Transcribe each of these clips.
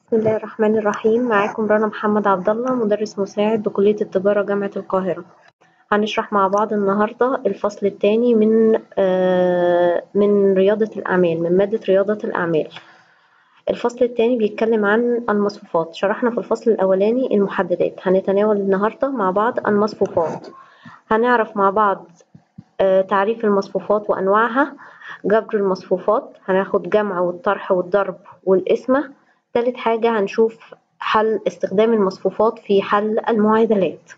بسم الله الرحمن الرحيم معاكم رنا محمد عبد الله مدرس مساعد بكلية التجارة جامعة القاهرة هنشرح مع بعض النهاردة الفصل الثاني من آه من رياضة الأعمال من مادة رياضة الأعمال الفصل الثاني بيتكلم عن المصفوفات شرحنا في الفصل الأولاني المحددات هنتناول النهاردة مع بعض المصفوفات هنعرف مع بعض آه تعريف المصفوفات وأنواعها جبر المصفوفات هناخد جمع والطرح والضرب والقسمة تالت حاجة هنشوف حل استخدام المصفوفات في حل المعادلات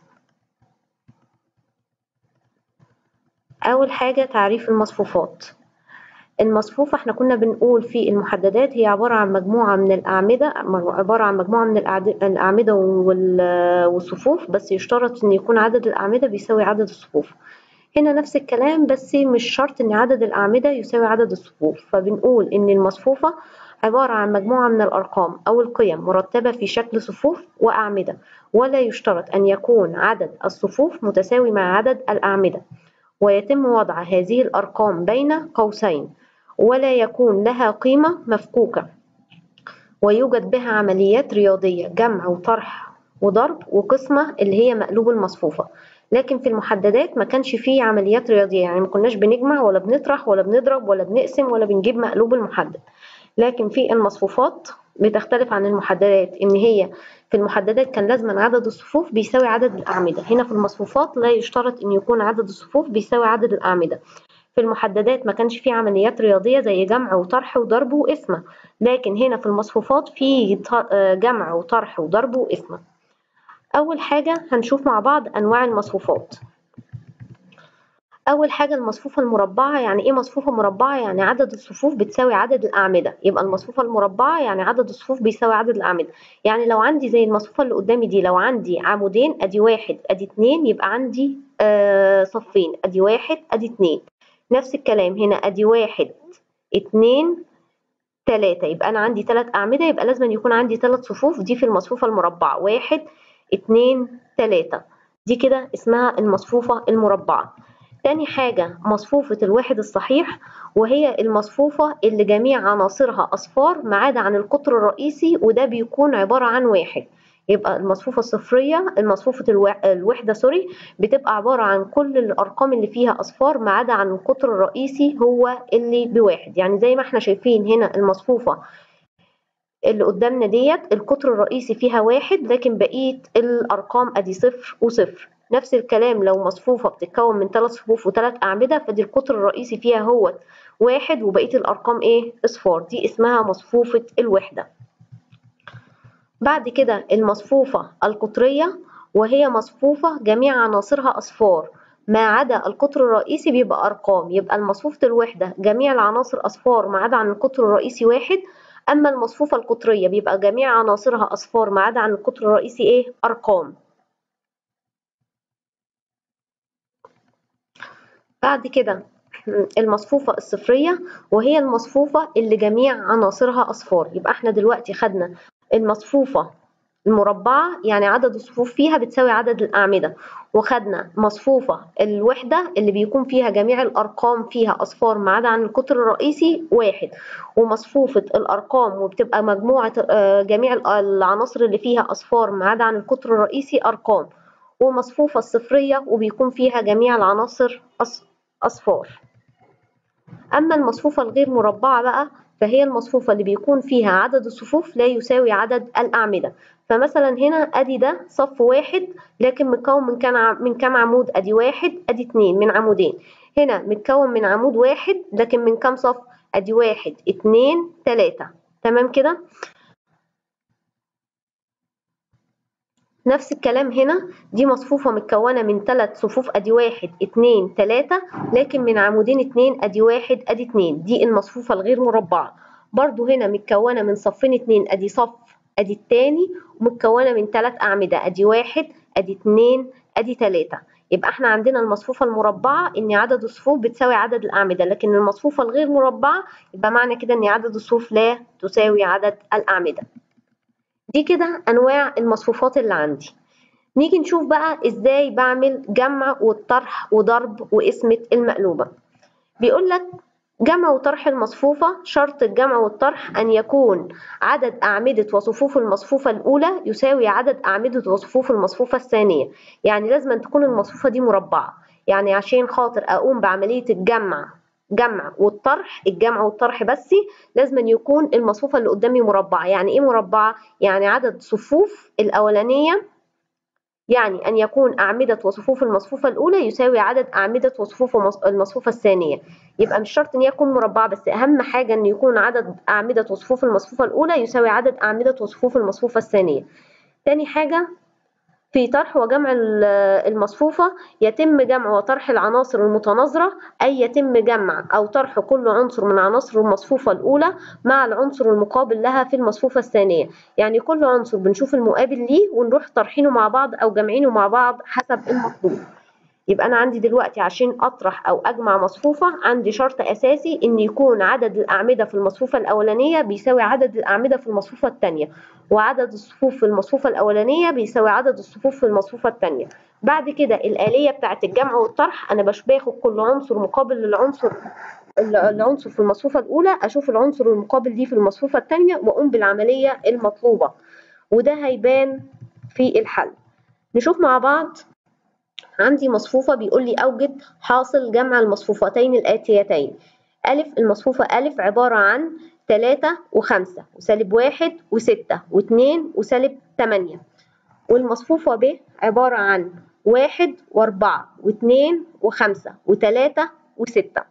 أول حاجة تعريف المصفوفات المصفوفة احنا كنا بنقول في المحددات هي عبارة عن مجموعة من الأعمدة عبارة عن مجموعة من الأعمدة والصفوف بس يشترط إن يكون عدد الأعمدة بيساوي عدد الصفوف هنا نفس الكلام بس مش شرط إن عدد الأعمدة يساوي عدد الصفوف فبنقول إن المصفوفة عبارة عن مجموعة من الأرقام أو القيم مرتبة في شكل صفوف وأعمدة ولا يشترط أن يكون عدد الصفوف متساوي مع عدد الأعمدة ويتم وضع هذه الأرقام بين قوسين ولا يكون لها قيمة مفكوكة ويوجد بها عمليات رياضية جمع وطرح وضرب وقسمة اللي هي مقلوب المصفوفة لكن في المحددات ما كانش فيه عمليات رياضية يعني ما كناش بنجمع ولا بنطرح ولا بنضرب ولا بنقسم ولا بنجيب مقلوب المحدد لكن في المصفوفات بتختلف عن المحددات ان هي في المحددات كان لازما عدد الصفوف بيساوي عدد الاعمده هنا في المصفوفات لا يشترط ان يكون عدد الصفوف بيساوي عدد الاعمده في المحددات ما كانش في عمليات رياضيه زي جمع وطرح وضرب وقسمه لكن هنا في المصفوفات في جمع وطرح وضرب وقسمه اول حاجه هنشوف مع بعض انواع المصفوفات أول حاجة المصفوفة المربعة يعني إيه مصفوفة مربعة؟ يعني عدد الصفوف بتساوي عدد الأعمدة يبقى المصفوفة المربعة يعني عدد الصفوف بيساوي عدد الأعمدة يعني لو عندي زي المصفوفة اللي قدامي دي لو عندي عمودين أدي واحد أدي اتنين يبقى عندي آه صفين أدي واحد أدي اتنين نفس الكلام هنا أدي واحد اتنين تلاتة يبقى أنا عندي تلات أعمدة يبقى لازم يكون عندي تلات صفوف دي في المصفوفة المربعة واحد اتنين تلاتة دي كده اسمها المصفوفة المربعة تاني حاجة مصفوفة الواحد الصحيح وهي المصفوفة اللي جميع عناصرها أصفار ما عدا عن القطر الرئيسي وده بيكون عبارة عن واحد يبقى المصفوفة الصفرية المصفوفة الوحدة سوري بتبقى عبارة عن كل الأرقام اللي فيها أصفار ما عدا عن القطر الرئيسي هو اللي بواحد يعني زي ما احنا شايفين هنا المصفوفة اللي قدامنا ديت القطر الرئيسي فيها واحد لكن بقية الأرقام أدي صفر وصفر نفس الكلام لو مصفوفة بتتكون من ثلاث صفوف وثلاث أعمدة فدي القطر الرئيسي فيها هو واحد وبقية الأرقام إيه؟ أصفار دي اسمها مصفوفة الوحدة. بعد كده المصفوفة القطرية وهي مصفوفة جميع عناصرها أصفار ما عدا القطر الرئيسي بيبقى أرقام يبقى المصفوفة الوحدة جميع العناصر أصفار ما عدا عن القطر الرئيسي واحد أما المصفوفة القطرية بيبقى جميع عناصرها أصفار ما عدا عن القطر الرئيسي إيه؟ أرقام. بعد كده المصفوفة الصفرية وهي المصفوفة اللي جميع عناصرها أصفار يبقى احنا دلوقتي خدنا المصفوفة المربعة يعني عدد الصفوف فيها بتساوي عدد الأعمدة وخدنا مصفوفة الوحدة اللي بيكون فيها جميع الأرقام فيها أصفار ما عدا عن القطر الرئيسي واحد ومصفوفة الأرقام وبتبقى مجموعة جميع العناصر اللي فيها أصفار ما عدا عن القطر الرئيسي أرقام ومصفوفة الصفرية وبيكون فيها جميع العناصر أصفار أما المصفوفة الغير مربعة بقى فهي المصفوفة اللي بيكون فيها عدد الصفوف لا يساوي عدد الأعمدة فمثلا هنا أدي ده صف واحد لكن متكون من كام من كام عمود أدي واحد أدي اتنين من عمودين هنا متكون من عمود واحد لكن من كام صف أدي واحد اتنين تلاتة تمام كده نفس الكلام هنا دي مصفوفة متكونة من ثلاث صفوف أدي واحد اتنين تلاتة لكن من عمودين اتنين أدي واحد أدي اتنين دي المصفوفة الغير مربعة برضو هنا متكونة من صفين اتنين أدي صف أدي التاني ومتكونة من ثلاث أعمدة أدي واحد أدي اتنين أدي تلاتة يبقى احنا عندنا المصفوفة المربعة إن عدد الصفوف بتساوي عدد الأعمدة لكن المصفوفة الغير مربعة يبقى معنى كده إن عدد الصفوف لا تساوي عدد الأعمدة دي كده انواع المصفوفات اللي عندي نيجي نشوف بقى ازاي بعمل جمع والطرح وضرب وقسمة المقلوبة بيقول لك جمع وطرح المصفوفة شرط الجمع والطرح أن يكون عدد أعمدة وصفوف المصفوفة الأولى يساوي عدد أعمدة وصفوف المصفوفة الثانية يعني لازم أن تكون المصفوفة دي مربعة يعني عشان خاطر أقوم بعملية الجمع جمع والطرح الجمع والطرح بس لازم أن يكون المصفوفة اللي قدامي مربعة يعني إيه مربعة؟ يعني عدد صفوف الأولانية يعني أن يكون أعمدة وصفوف المصفوفة الأولى يساوي عدد أعمدة وصفوف المصفوفة الثانية يبقى مش شرط إن هي تكون مربعة بس أهم حاجة إن يكون عدد أعمدة وصفوف المصفوفة الأولى يساوي عدد أعمدة وصفوف المصفوفة الثانية تاني حاجة في طرح وجمع المصفوفة يتم جمع وطرح العناصر المتناظرة أي يتم جمع أو طرح كل عنصر من عناصر المصفوفة الأولى مع العنصر المقابل لها في المصفوفة الثانية يعني كل عنصر بنشوف المقابل ليه ونروح طرحينه مع بعض أو جمعينه مع بعض حسب المطلوب يبقى أنا عندي دلوقتي عشان أطرح أو أجمع مصفوفة عندي شرط أساسي إن يكون عدد الأعمدة في المصفوفة الأولانية بيساوي عدد الأعمدة في المصفوفة الثانية وعدد الصفوف في المصفوفة الأولانية بيساوي عدد الصفوف في المصفوفة الثانية بعد كده الآلية بتاعة الجمع والطرح أنا باش باخد كل عنصر مقابل للعنصر العنصر في المصفوفة الأولى أشوف العنصر المقابل دي في المصفوفة الثانية وأقوم بالعملية المطلوبة وده هيبان في الحل نشوف مع بعض عندي مصفوفة بيقول لي أوجد حاصل جمع المصفوفتين الآتيتين ألف المصفوفة ألف عبارة عن تلاتة وخمسة وسالب واحد وستة واتنين وسالب تمانية والمصفوفة ب عبارة عن واحد وأربعة واتنين وخمسة وتلاتة وستة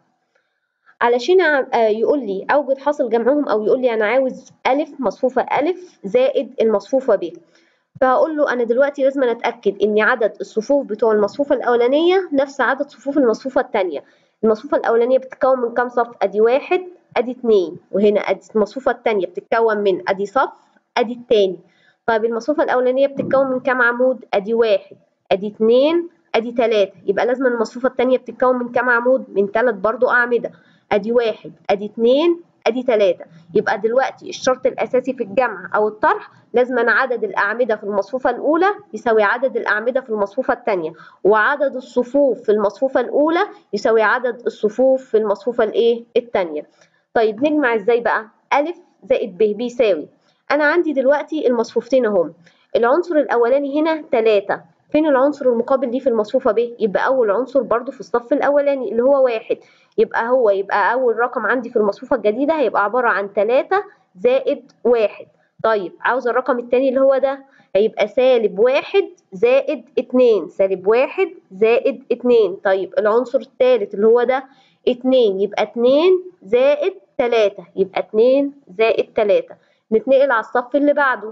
علشان يقول لي أوجد حاصل جمعهم أو يقول لي أنا عاوز ألف مصفوفة ألف زائد المصفوفة ب فهقول له انا دلوقتي لازم اتاكد ان عدد الصفوف بتوع المصفوفه الاولانيه نفس عدد صفوف المصفوفه الثانيه المصفوفه الاولانيه بتتكون من كام صف ادي واحد ادي اتنين وهنا ادي المصفوفه الثانيه بتتكون من ادي صف ادي الثاني طيب المصفوفه الاولانيه بتتكون من كام عمود ادي واحد ادي اتنين ادي تلاته يبقى لازم المصفوفه الثانيه بتتكون من كام عمود من ثلاث برضو اعمده ادي واحد ادي اتنين ادي تلاته يبقى دلوقتي الشرط الاساسي في الجمع او الطرح لازم أنا عدد الاعمده في المصفوفه الاولى يساوي عدد الاعمده في المصفوفه الثانيه وعدد الصفوف في المصفوفه الاولى يساوي عدد الصفوف في المصفوفه الايه الثانيه طيب نجمع ازاي بقى الف زائد ب بيساوي انا عندي دلوقتي المصفوفتين اهم العنصر الاولاني هنا 3 فين العنصر المقابل ليه في المصفوفة ب؟ يبقى أول عنصر برضو في الصف الأولاني اللي هو واحد يبقى هو يبقى أول رقم عندي في المصفوفة الجديدة هيبقى عبارة عن تلاتة زائد واحد طيب عاوز الرقم التاني اللي هو ده هيبقى سالب واحد زائد اتنين سالب واحد زائد اتنين طيب العنصر التالت اللي هو ده اتنين يبقى اتنين زائد تلاتة يبقى اتنين زائد تلاتة نتنقل على الصف اللي بعده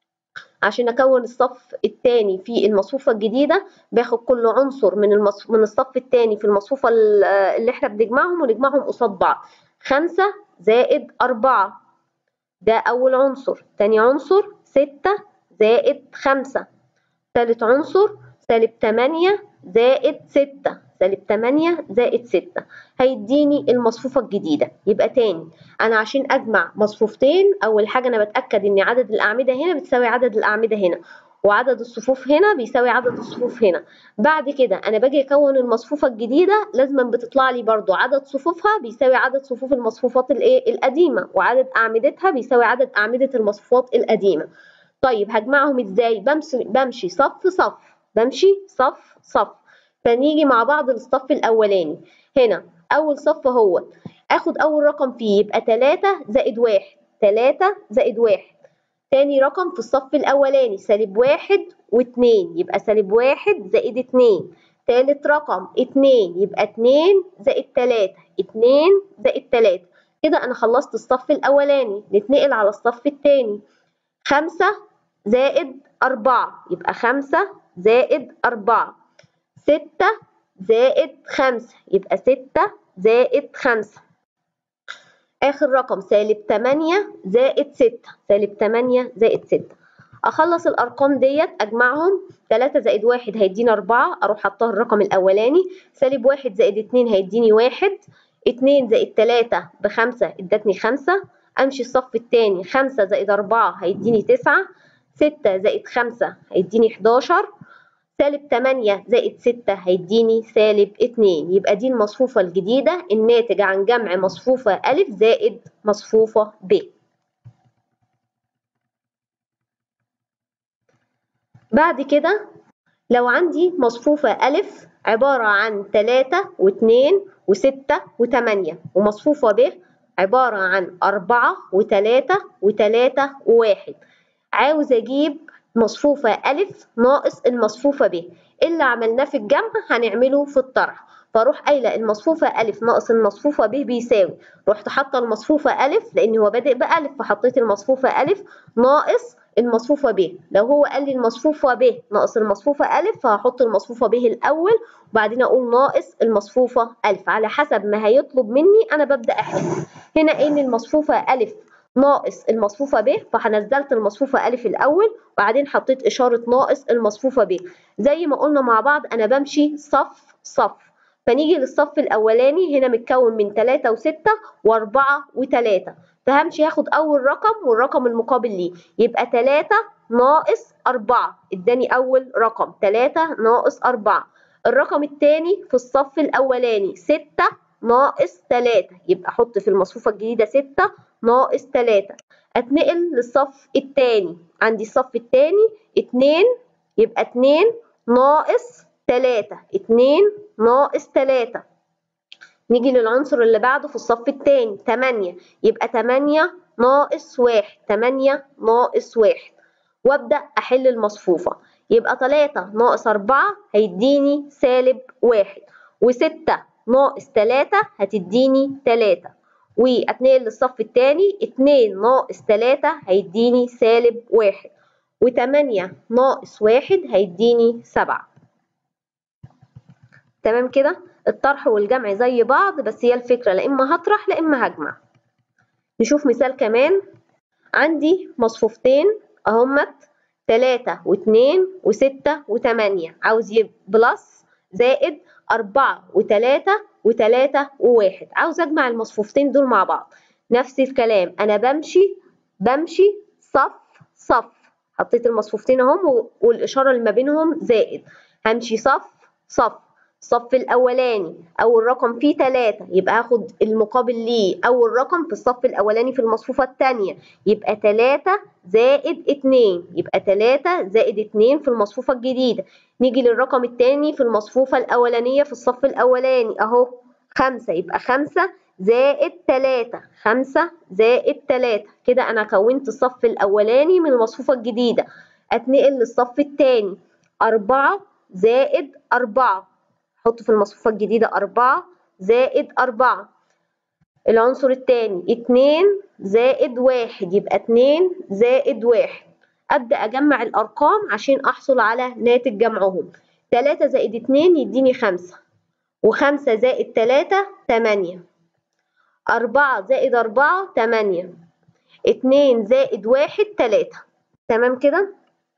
عشان اكون الصف الثاني في المصفوفه الجديده باخد كل عنصر من المصف... من الصف الثاني في المصفوفه اللي احنا بنجمعهم ونجمعهم قصاد بعض خمسة زائد أربعة ده أول عنصر تاني عنصر ستة زائد خمسة تالت عنصر سالب تمانية زائد ستة سالب تمانية زائد ستة هيديني المصفوفة الجديدة يبقى تاني أنا عشان أجمع مصفوفتين أول حاجة أنا بتأكد إن عدد الأعمدة هنا بتساوي عدد الأعمدة هنا وعدد الصفوف هنا بيساوي عدد الصفوف هنا بعد كده أنا باجي أكون المصفوفة الجديدة لازما بتطلع لي برضو عدد صفوفها بيساوي عدد صفوف المصفوفات الإيه القديمة وعدد أعمدتها بيساوي عدد أعمدة المصفوفات القديمة طيب هجمعهم إزاي بمشي, بمشي صف صف بمشي صف صف فنيجي مع بعض للصف الأولاني هنا أول صف هو آخد أول رقم فيه يبقى تلاتة زائد واحد تلاتة زائد واحد تاني رقم في الصف الأولاني سالب واحد واتنين يبقى سالب واحد زائد اتنين تالت رقم اتنين يبقى اتنين زائد تلاتة اتنين زائد تلاتة كده أنا خلصت الصف الأولاني نتنقل على الصف التاني خمسة زائد أربعة يبقى خمسة زائد أربعة ستة زائد خمسة يبقى ستة زائد خمسة آخر رقم سالب تمانية زائد ستة سالب تمانية زائد ستة أخلص الأرقام ديت أجمعهم تلاتة زائد واحد هيديني أربعة أروح حطها الرقم الأولاني سالب واحد زائد اتنين هيديني واحد اتنين زائد تلاتة بخمسة ادتني خمسة أمشي الصف التاني خمسة زائد أربعة هيديني تسعة ستة زائد خمسة هيديني حداشر سالب 8 زائد 6 هيديني سالب 2 يبقى دي المصفوفة الجديدة الناتج عن جمع مصفوفة أ زائد مصفوفة ب بعد كده لو عندي مصفوفة أ عبارة عن 3 و2 و6 و8 ومصفوفة ب عبارة عن أربعة وتلاتة وتلاتة وواحد عاوز أجيب مصفوفة ألف ناقص المصفوفة ب اللي عملناه في الجمع هنعمله في الطرح فاروح قايله المصفوفه ألف ناقص المصفوفه ب بيساوي رحت حاطه المصفوفه ألف لان هو بادئ بألف فحطيت المصفوفه ألف ناقص المصفوفة ب لو هو قال لي المصفوفة ب ناقص المصفوفة أ فهحط المصفوفة ب الأول وبعدين أقول ناقص المصفوفة أ على حسب ما هيطلب مني أنا ببدأ أحل هنا إن المصفوفة أ ناقص المصفوفة ب فنزلت المصفوفة أ الأول وبعدين حطيت إشارة ناقص المصفوفة ب زي ما قلنا مع بعض أنا بمشي صف صف فنيجي للصف الأولاني هنا متكون من 3 و6 و4 و3 فهمشي هاخد أول رقم والرقم المقابل ليه يبقى 3 ناقص 4 اداني أول رقم 3 ناقص 4 الرقم الثاني في الصف الأولاني 6 ناقص 3 يبقى أحط في المصفوفة الجديدة 6 ناقص 3 أتنقل للصف الثاني عندي الصف الثاني 2 يبقى 2 ناقص 3 2 ناقص 3 نيجي للعنصر اللي بعده في الصف الثاني 8 يبقى 8 ناقص 1 8 ناقص 1 وابدا احل المصفوفه يبقى 3 ناقص 4 هيديني سالب 1 و6 ناقص 3 هتديني 3 واتنقل للصف الثاني 2 ناقص 3 هيديني سالب 1 و8 ناقص 1 هيديني 7 تمام كده الطرح والجمع زي بعض بس هي الفكرة لا إما هطرح لا إما هجمع نشوف مثال كمان عندي مصفوفتين أهمت تلاتة واتنين وستة وتمانية عاوز يبقى بلس زائد أربعة وتلاتة وتلاتة وواحد عاوز أجمع المصفوفتين دول مع بعض نفس الكلام أنا بمشي بمشي صف صف حطيت المصفوفتين اهم والإشارة اللي ما بينهم زائد همشي صف صف الصف الأولاني أول رقم فيه تلاتة يبقى هاخد المقابل ليه أول رقم في الصف الأولاني في المصفوفة التانية يبقى تلاتة زائد اتنين يبقى تلاتة زائد اتنين في المصفوفة الجديدة نيجي للرقم التاني في المصفوفة الأولانية في الصف الأولاني أهو خمسة يبقى خمسة زائد تلاتة خمسة زائد تلاتة كده أنا كونت الصف الأولاني من المصفوفة الجديدة أتنقل للصف التاني أربعة زائد أربعة حط في المصفوفة الجديدة أربعة زائد أربعة العنصر التاني اتنين زائد واحد يبقى اتنين زائد واحد أبدأ أجمع الأرقام عشان أحصل على ناتج جمعهم تلاتة زائد اتنين يديني خمسة وخمسة زائد تلاتة تمانية أربعة زائد أربعة تمانية اتنين زائد واحد تلاتة تمام كده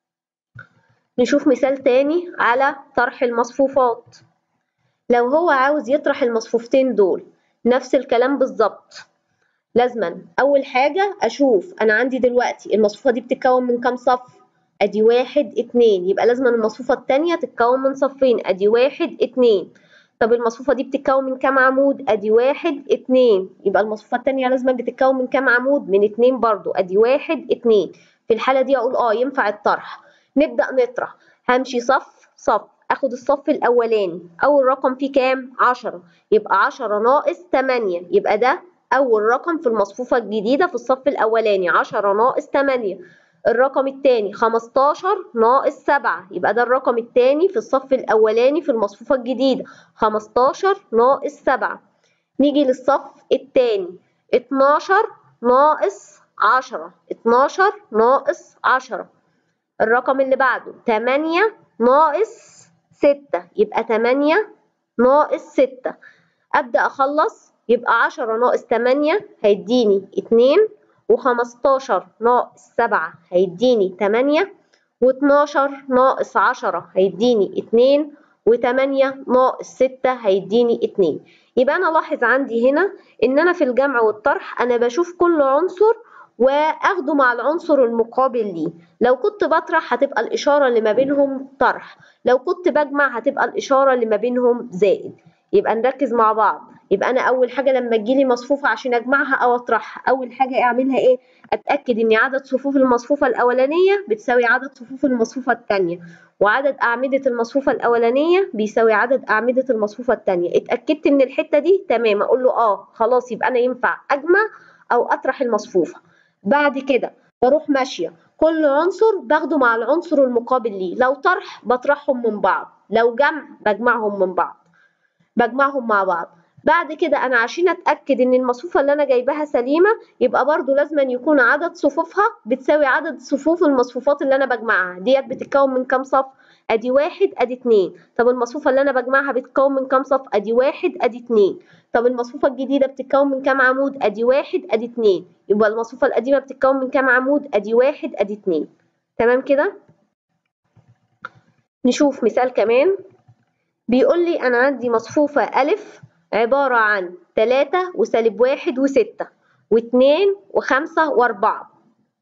نشوف مثال تاني على طرح المصفوفات لو هو عاوز يطرح المصفوفتين دول نفس الكلام بالظبط لازما اول حاجه اشوف انا عندي دلوقتي المصفوفه دي بتتكون من كام صف ادي واحد اتنين يبقى لازما المصفوفه التانية تتكون من صفين ادي واحد اتنين طب المصفوفه دي بتتكون من كام عمود ادي واحد اتنين يبقى المصفوفه التانية لازما بتتكون من كام عمود من اتنين برضو ادي واحد اتنين في الحاله دي اقول اه ينفع الطرح نبدا نطرح همشي صف صف اخد الصف الاولاني اول رقم فيه كام 10 يبقى 10 ناقص 8 يبقى ده اول رقم في المصفوفه الجديده في الصف الاولاني 10 ناقص 8 الرقم الثاني 15 ناقص 7 يبقى ده الرقم الثاني في الصف الاولاني في المصفوفه الجديده 15 ناقص 7 نيجي للصف الثاني 12 ناقص 10 12 ناقص 10 الرقم اللي بعده 8 ناقص ستة يبقى تمانية ناقص ستة أبدأ أخلص يبقى عشرة ناقص تمانية هيديني اتنين وخمستاشر ناقص سبعة هيديني تمانية واتناشر ناقص عشرة هيديني اتنين وتمانية ناقص ستة هيديني اتنين يبقى أنا لاحظ عندي هنا إن أنا في الجمع والطرح أنا بشوف كل عنصر واخده مع العنصر المقابل ليه لو كنت بطرح هتبقى الاشاره اللي ما بينهم طرح لو كنت بجمع هتبقى الاشاره اللي ما بينهم زائد يبقى نركز مع بعض يبقى انا اول حاجه لما تجيلي مصفوفه عشان اجمعها او اطرحها اول حاجه اعملها ايه اتاكد ان عدد صفوف المصفوفه الاولانيه بتساوي عدد صفوف المصفوفه الثانيه وعدد اعمده المصفوفه الاولانيه بيساوي عدد اعمده المصفوفه الثانيه اتاكدت من الحته دي تمام اقول له اه خلاص يبقى انا ينفع اجمع او اطرح المصفوفه بعد كده بروح ماشيه كل عنصر باخده مع العنصر المقابل ليه لو طرح بطرحهم من بعض لو جمع بجمعهم من بعض بجمعهم مع بعض بعد كده انا عشان اتاكد ان المصفوفه اللي انا جايباها سليمه يبقى برضو لازم أن يكون عدد صفوفها بتساوي عدد صفوف المصفوفات اللي انا بجمعها ديت بتتكون من كام صف ادي واحد ادي اتنين طب المصفوفه اللي انا بجمعها بتتكون من كام صف ادي واحد ادي اتنين طب المصفوفه الجديده بتتكون من كام عمود ادي واحد ادي اتنين يبقى المصفوفه القديمه بتتكون من كام عمود ادي واحد ادي اتنين تمام كده نشوف مثال كمان بيقول لي انا عندي مصفوفه الف عبارة عن تلاتة وسالب واحد وستة واتنين وخمسة وأربعة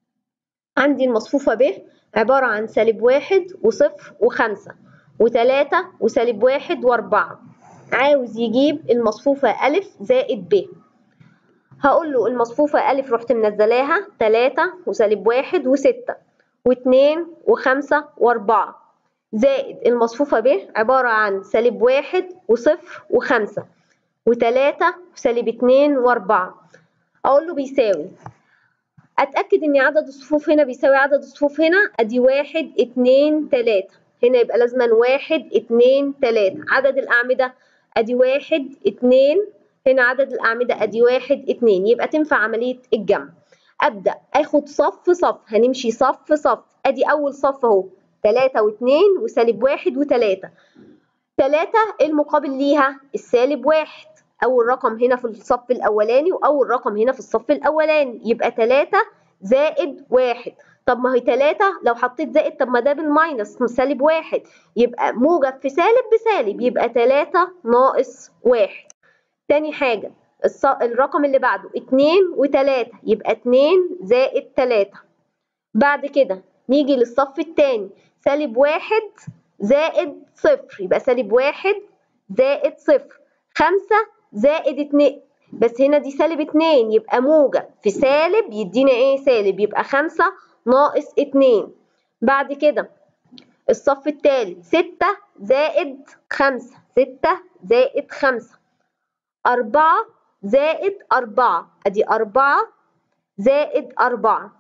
عندي المصفوفة ب عبارة عن سالب واحد وصفر وخمسة وتلاتة وسالب واحد وأربعة عاوز يجيب المصفوفة ألف زائد ب هقول له المصفوفة ألف رحت منزلاها تلاتة وسالب واحد وستة واتنين وخمسة وأربعة زائد المصفوفة ب عبارة عن سالب واحد وصفر وخمسة وتلاتة وسالب اتنين وأربعة أقول له بيساوي أتأكد إن عدد الصفوف هنا بيساوي عدد الصفوف هنا أدي واحد اتنين تلاتة هنا يبقى لازما واحد اتنين تلاتة عدد الأعمدة أدي واحد اتنين هنا عدد الأعمدة أدي واحد اتنين يبقى تنفع عملية الجمع أبدأ آخد صف صف هنمشي صف صف أدي أول صف أهو تلاتة واتنين وسالب واحد وتلاتة تلاتة المقابل ليها السالب واحد أول رقم هنا في الصف الأولاني وأول رقم هنا في الصف الأولاني يبقى تلاتة زائد واحد طب ما هي تلاتة لو حطيت زائد طب ما ده بالماينس سالب واحد يبقى موجب في سالب بسالب يبقى تلاتة ناقص واحد تاني حاجة الرقم اللي بعده اتنين وتلاتة يبقى اتنين زائد تلاتة بعد كده نيجي للصف التاني سالب واحد زائد صفر يبقى سالب واحد زائد صفر خمسة زائد اتنين بس هنا دي سالب اتنين يبقى موجب في سالب يدينا ايه سالب يبقى خمسة ناقص اتنين بعد كده الصف التالت ستة زائد خمسة ستة زائد خمسة أربعة زائد أربعة أدي أربعة زائد أربعة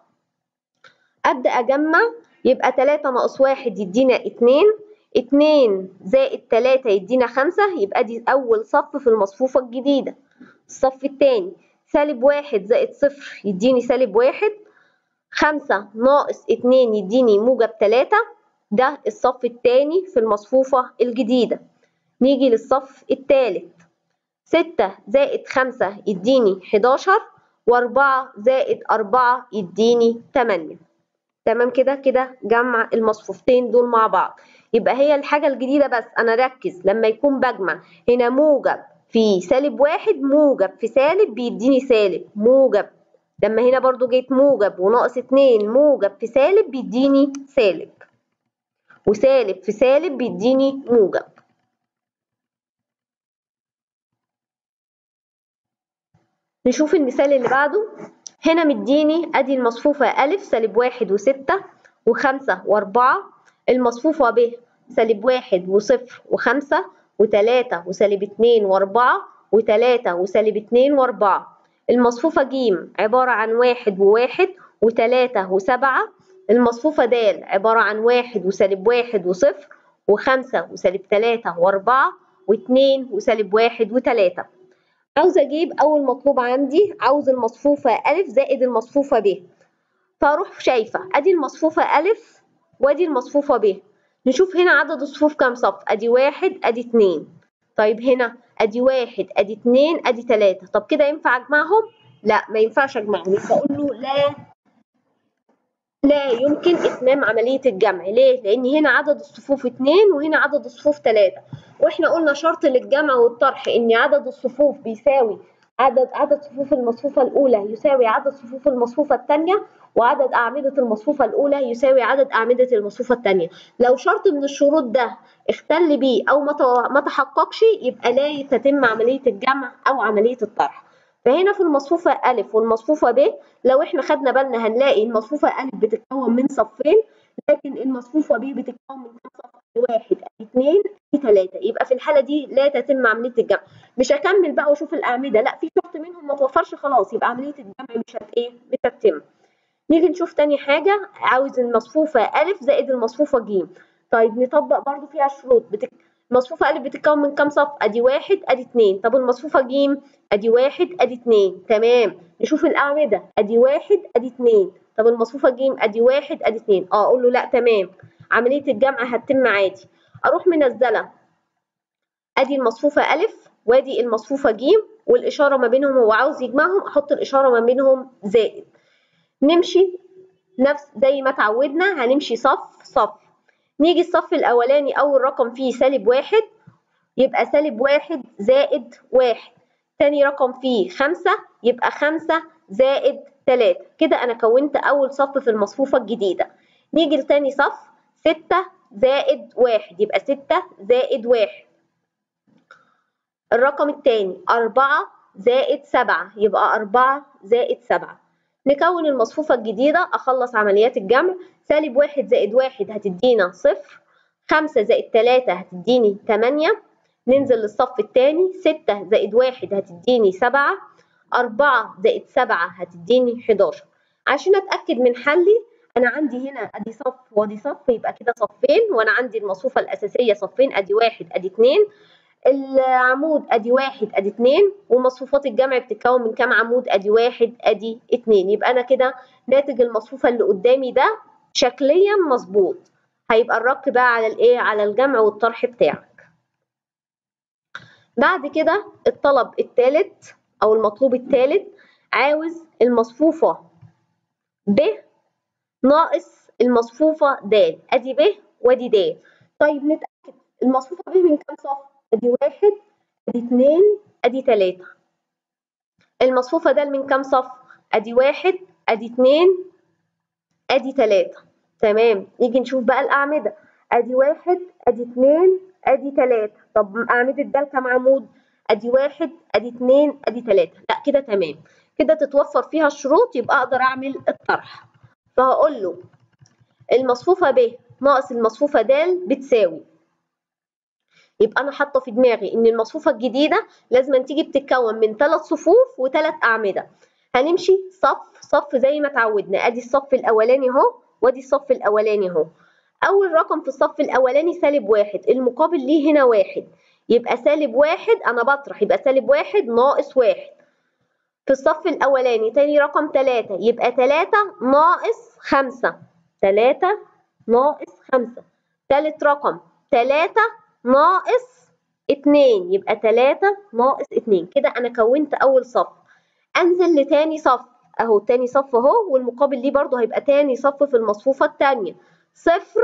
أبدأ أجمع يبقى تلاتة ناقص واحد يدينا اتنين اتنين زائد تلاتة يدينا خمسة يبقى دي أول صف في المصفوفة الجديدة الصف التاني سالب واحد زائد صفر يديني سالب واحد خمسة ناقص اتنين يديني موجب تلاتة ده الصف التاني في المصفوفة الجديدة نيجي للصف التالت ستة زائد خمسة يديني حداشر وأربعة زائد أربعة يديني تمانية تمام كده كده جمع المصفوفتين دول مع بعض يبقى هي الحاجة الجديدة بس أنا ركز لما يكون بجمع هنا موجب في سالب واحد موجب في سالب بيديني سالب موجب لما هنا برضو جيت موجب وناقص اتنين موجب في سالب بيديني سالب وسالب في سالب بيديني موجب نشوف المثال اللي بعده هنا مديني ادي المصفوفة ألف سالب واحد وستة وخمسة وأربعة المصفوفة ب سالب واحد وصفر وخمسة وتلاتة وسالب اتنين وأربعة وتلاتة وسالب اتنين وأربعة المصفوفة ج عبارة عن واحد وواحد وتلاتة وسبعة المصفوفة د عبارة عن واحد وسالب واحد وصفر وخمسة وسالب تلاتة وأربعة واتنين وسالب واحد وتلاتة عاوزة أجيب أول مطلوب عندي عاوز المصفوفة أ زائد المصفوفة ب فأروح شايفة أدي المصفوفة أ وأدي المصفوفة ب نشوف هنا عدد الصفوف كام صف أدي واحد أدي اتنين طيب هنا أدي واحد أدي اتنين أدي تلاتة طب كده ينفع أجمعهم؟ لا ما ينفعش أجمعهم يبقى أقول له لا لا يمكن إتمام عملية الجمع ليه؟ لأن هنا عدد الصفوف اتنين وهنا عدد الصفوف تلاتة واحنا قلنا شرط للجمع والطرح ان عدد الصفوف بيساوي عدد عدد صفوف المصفوفة الأولى يساوي عدد صفوف المصفوفة الثانية وعدد أعمدة المصفوفة الأولى يساوي عدد أعمدة المصفوفة الثانية لو شرط من الشروط ده اختل بيه أو ما تحققش يبقى لا تتم عملية الجمع أو عملية الطرح فهنا في المصفوفة أ والمصفوفة ب لو احنا خدنا بالنا هنلاقي المصفوفة أ بتتكون من صفين لكن المصفوفة ب بتتكون من كام صف؟ واحد اثنين ثلاثة يبقى في الحالة دي لا تتم عملية الجمع مش هكمل بقى واشوف الأعمدة لا في شرط منهم ما توفرش خلاص يبقى عملية الجمع مش هت ايه مش هتتم نيجي نشوف تاني حاجة عاوز المصفوفة أ زائد المصفوفة ج طيب نطبق برضو فيها شروط بتك... المصفوفة أ بتتكون من كام صف؟ أدي واحد أدي اتنين طب المصفوفة ج أدي واحد أدي اتنين تمام نشوف الأعمدة أدي واحد أدي اتنين طب المصفوفة ج أدي واحد أدي اتنين أه أقول له لا تمام عملية الجمع هتتم عادي أروح منزلة أدي المصفوفة أ وأدي المصفوفة ج والإشارة ما بينهم هو عاوز يجمعهم أحط الإشارة ما بينهم زائد نمشي نفس زي ما اتعودنا هنمشي صف صف نيجي الصف الأولاني أول رقم فيه سالب واحد يبقى سالب واحد زائد واحد تاني رقم فيه خمسة يبقى خمسة زائد تلاتة كده أنا كونت أول صف في المصفوفة الجديدة نيجي لتاني صف ستة زائد واحد يبقى ستة زائد واحد الرقم التاني أربعة زائد سبعة يبقى أربعة زائد سبعة نكون المصفوفة الجديدة أخلص عمليات الجمع سالب واحد زائد واحد هتدينا صفر خمسة زائد تلاتة هتديني تمانية ننزل للصف التاني ستة زائد واحد هتديني سبعة أربعة زائد سبعة هتديني حداشر عشان أتأكد من حلي أنا عندي هنا أدي صف وأدي صف يبقى كده صفين وأنا عندي المصفوفة الأساسية صفين أدي واحد أدي اتنين العمود ادي واحد ادي اتنين ومصفوفات الجمع بتتكون من كام عمود ادي واحد ادي اتنين يبقى انا كده ناتج المصفوفة اللي قدامي ده شكليا مظبوط هيبقى الرك بقى على الايه على الجمع والطرح بتاعك بعد كده الطلب الثالث او المطلوب الثالث عاوز المصفوفة ب ناقص المصفوفة د ادي ب وادي د طيب نتأكد المصفوفة ب من كام صف ادي واحد ادي اتنين ادي تلاتة المصفوفة د من كام صف ادي واحد ادي اتنين ادي تلاتة تمام نيجي نشوف بقى الاعمدة ادي واحد ادي اتنين ادي تلاتة طب اعمدة د كام عمود ادي واحد ادي اتنين ادي تلاتة لا كده تمام كده تتوفر فيها الشروط يبقى اقدر اعمل الطرح فهقول له المصفوفة ب ناقص المصفوفة د بتساوي يبقى انا حاطه في دماغي ان المصفوفه الجديده لازم تيجي بتتكون من ثلاث صفوف وثلاث اعمده هنمشي صف صف زي ما اتعودنا ادي الصف الاولاني اهو وادي الصف الاولاني اهو اول رقم في الصف الاولاني سالب واحد المقابل ليه هنا واحد يبقى سالب واحد انا بطرح يبقى سالب واحد ناقص واحد في الصف الاولاني تاني رقم تلاتة يبقى تلاتة ناقص خمسة تلاتة ناقص خمسة تالت رقم تلاتة ناقص اتنين يبقى تلاتة ناقص اتنين كده أنا كونت أول صف أنزل لتاني صف أهو تاني صف أهو والمقابل ليه برضه هيبقى تاني صف في المصفوفة التانية صفر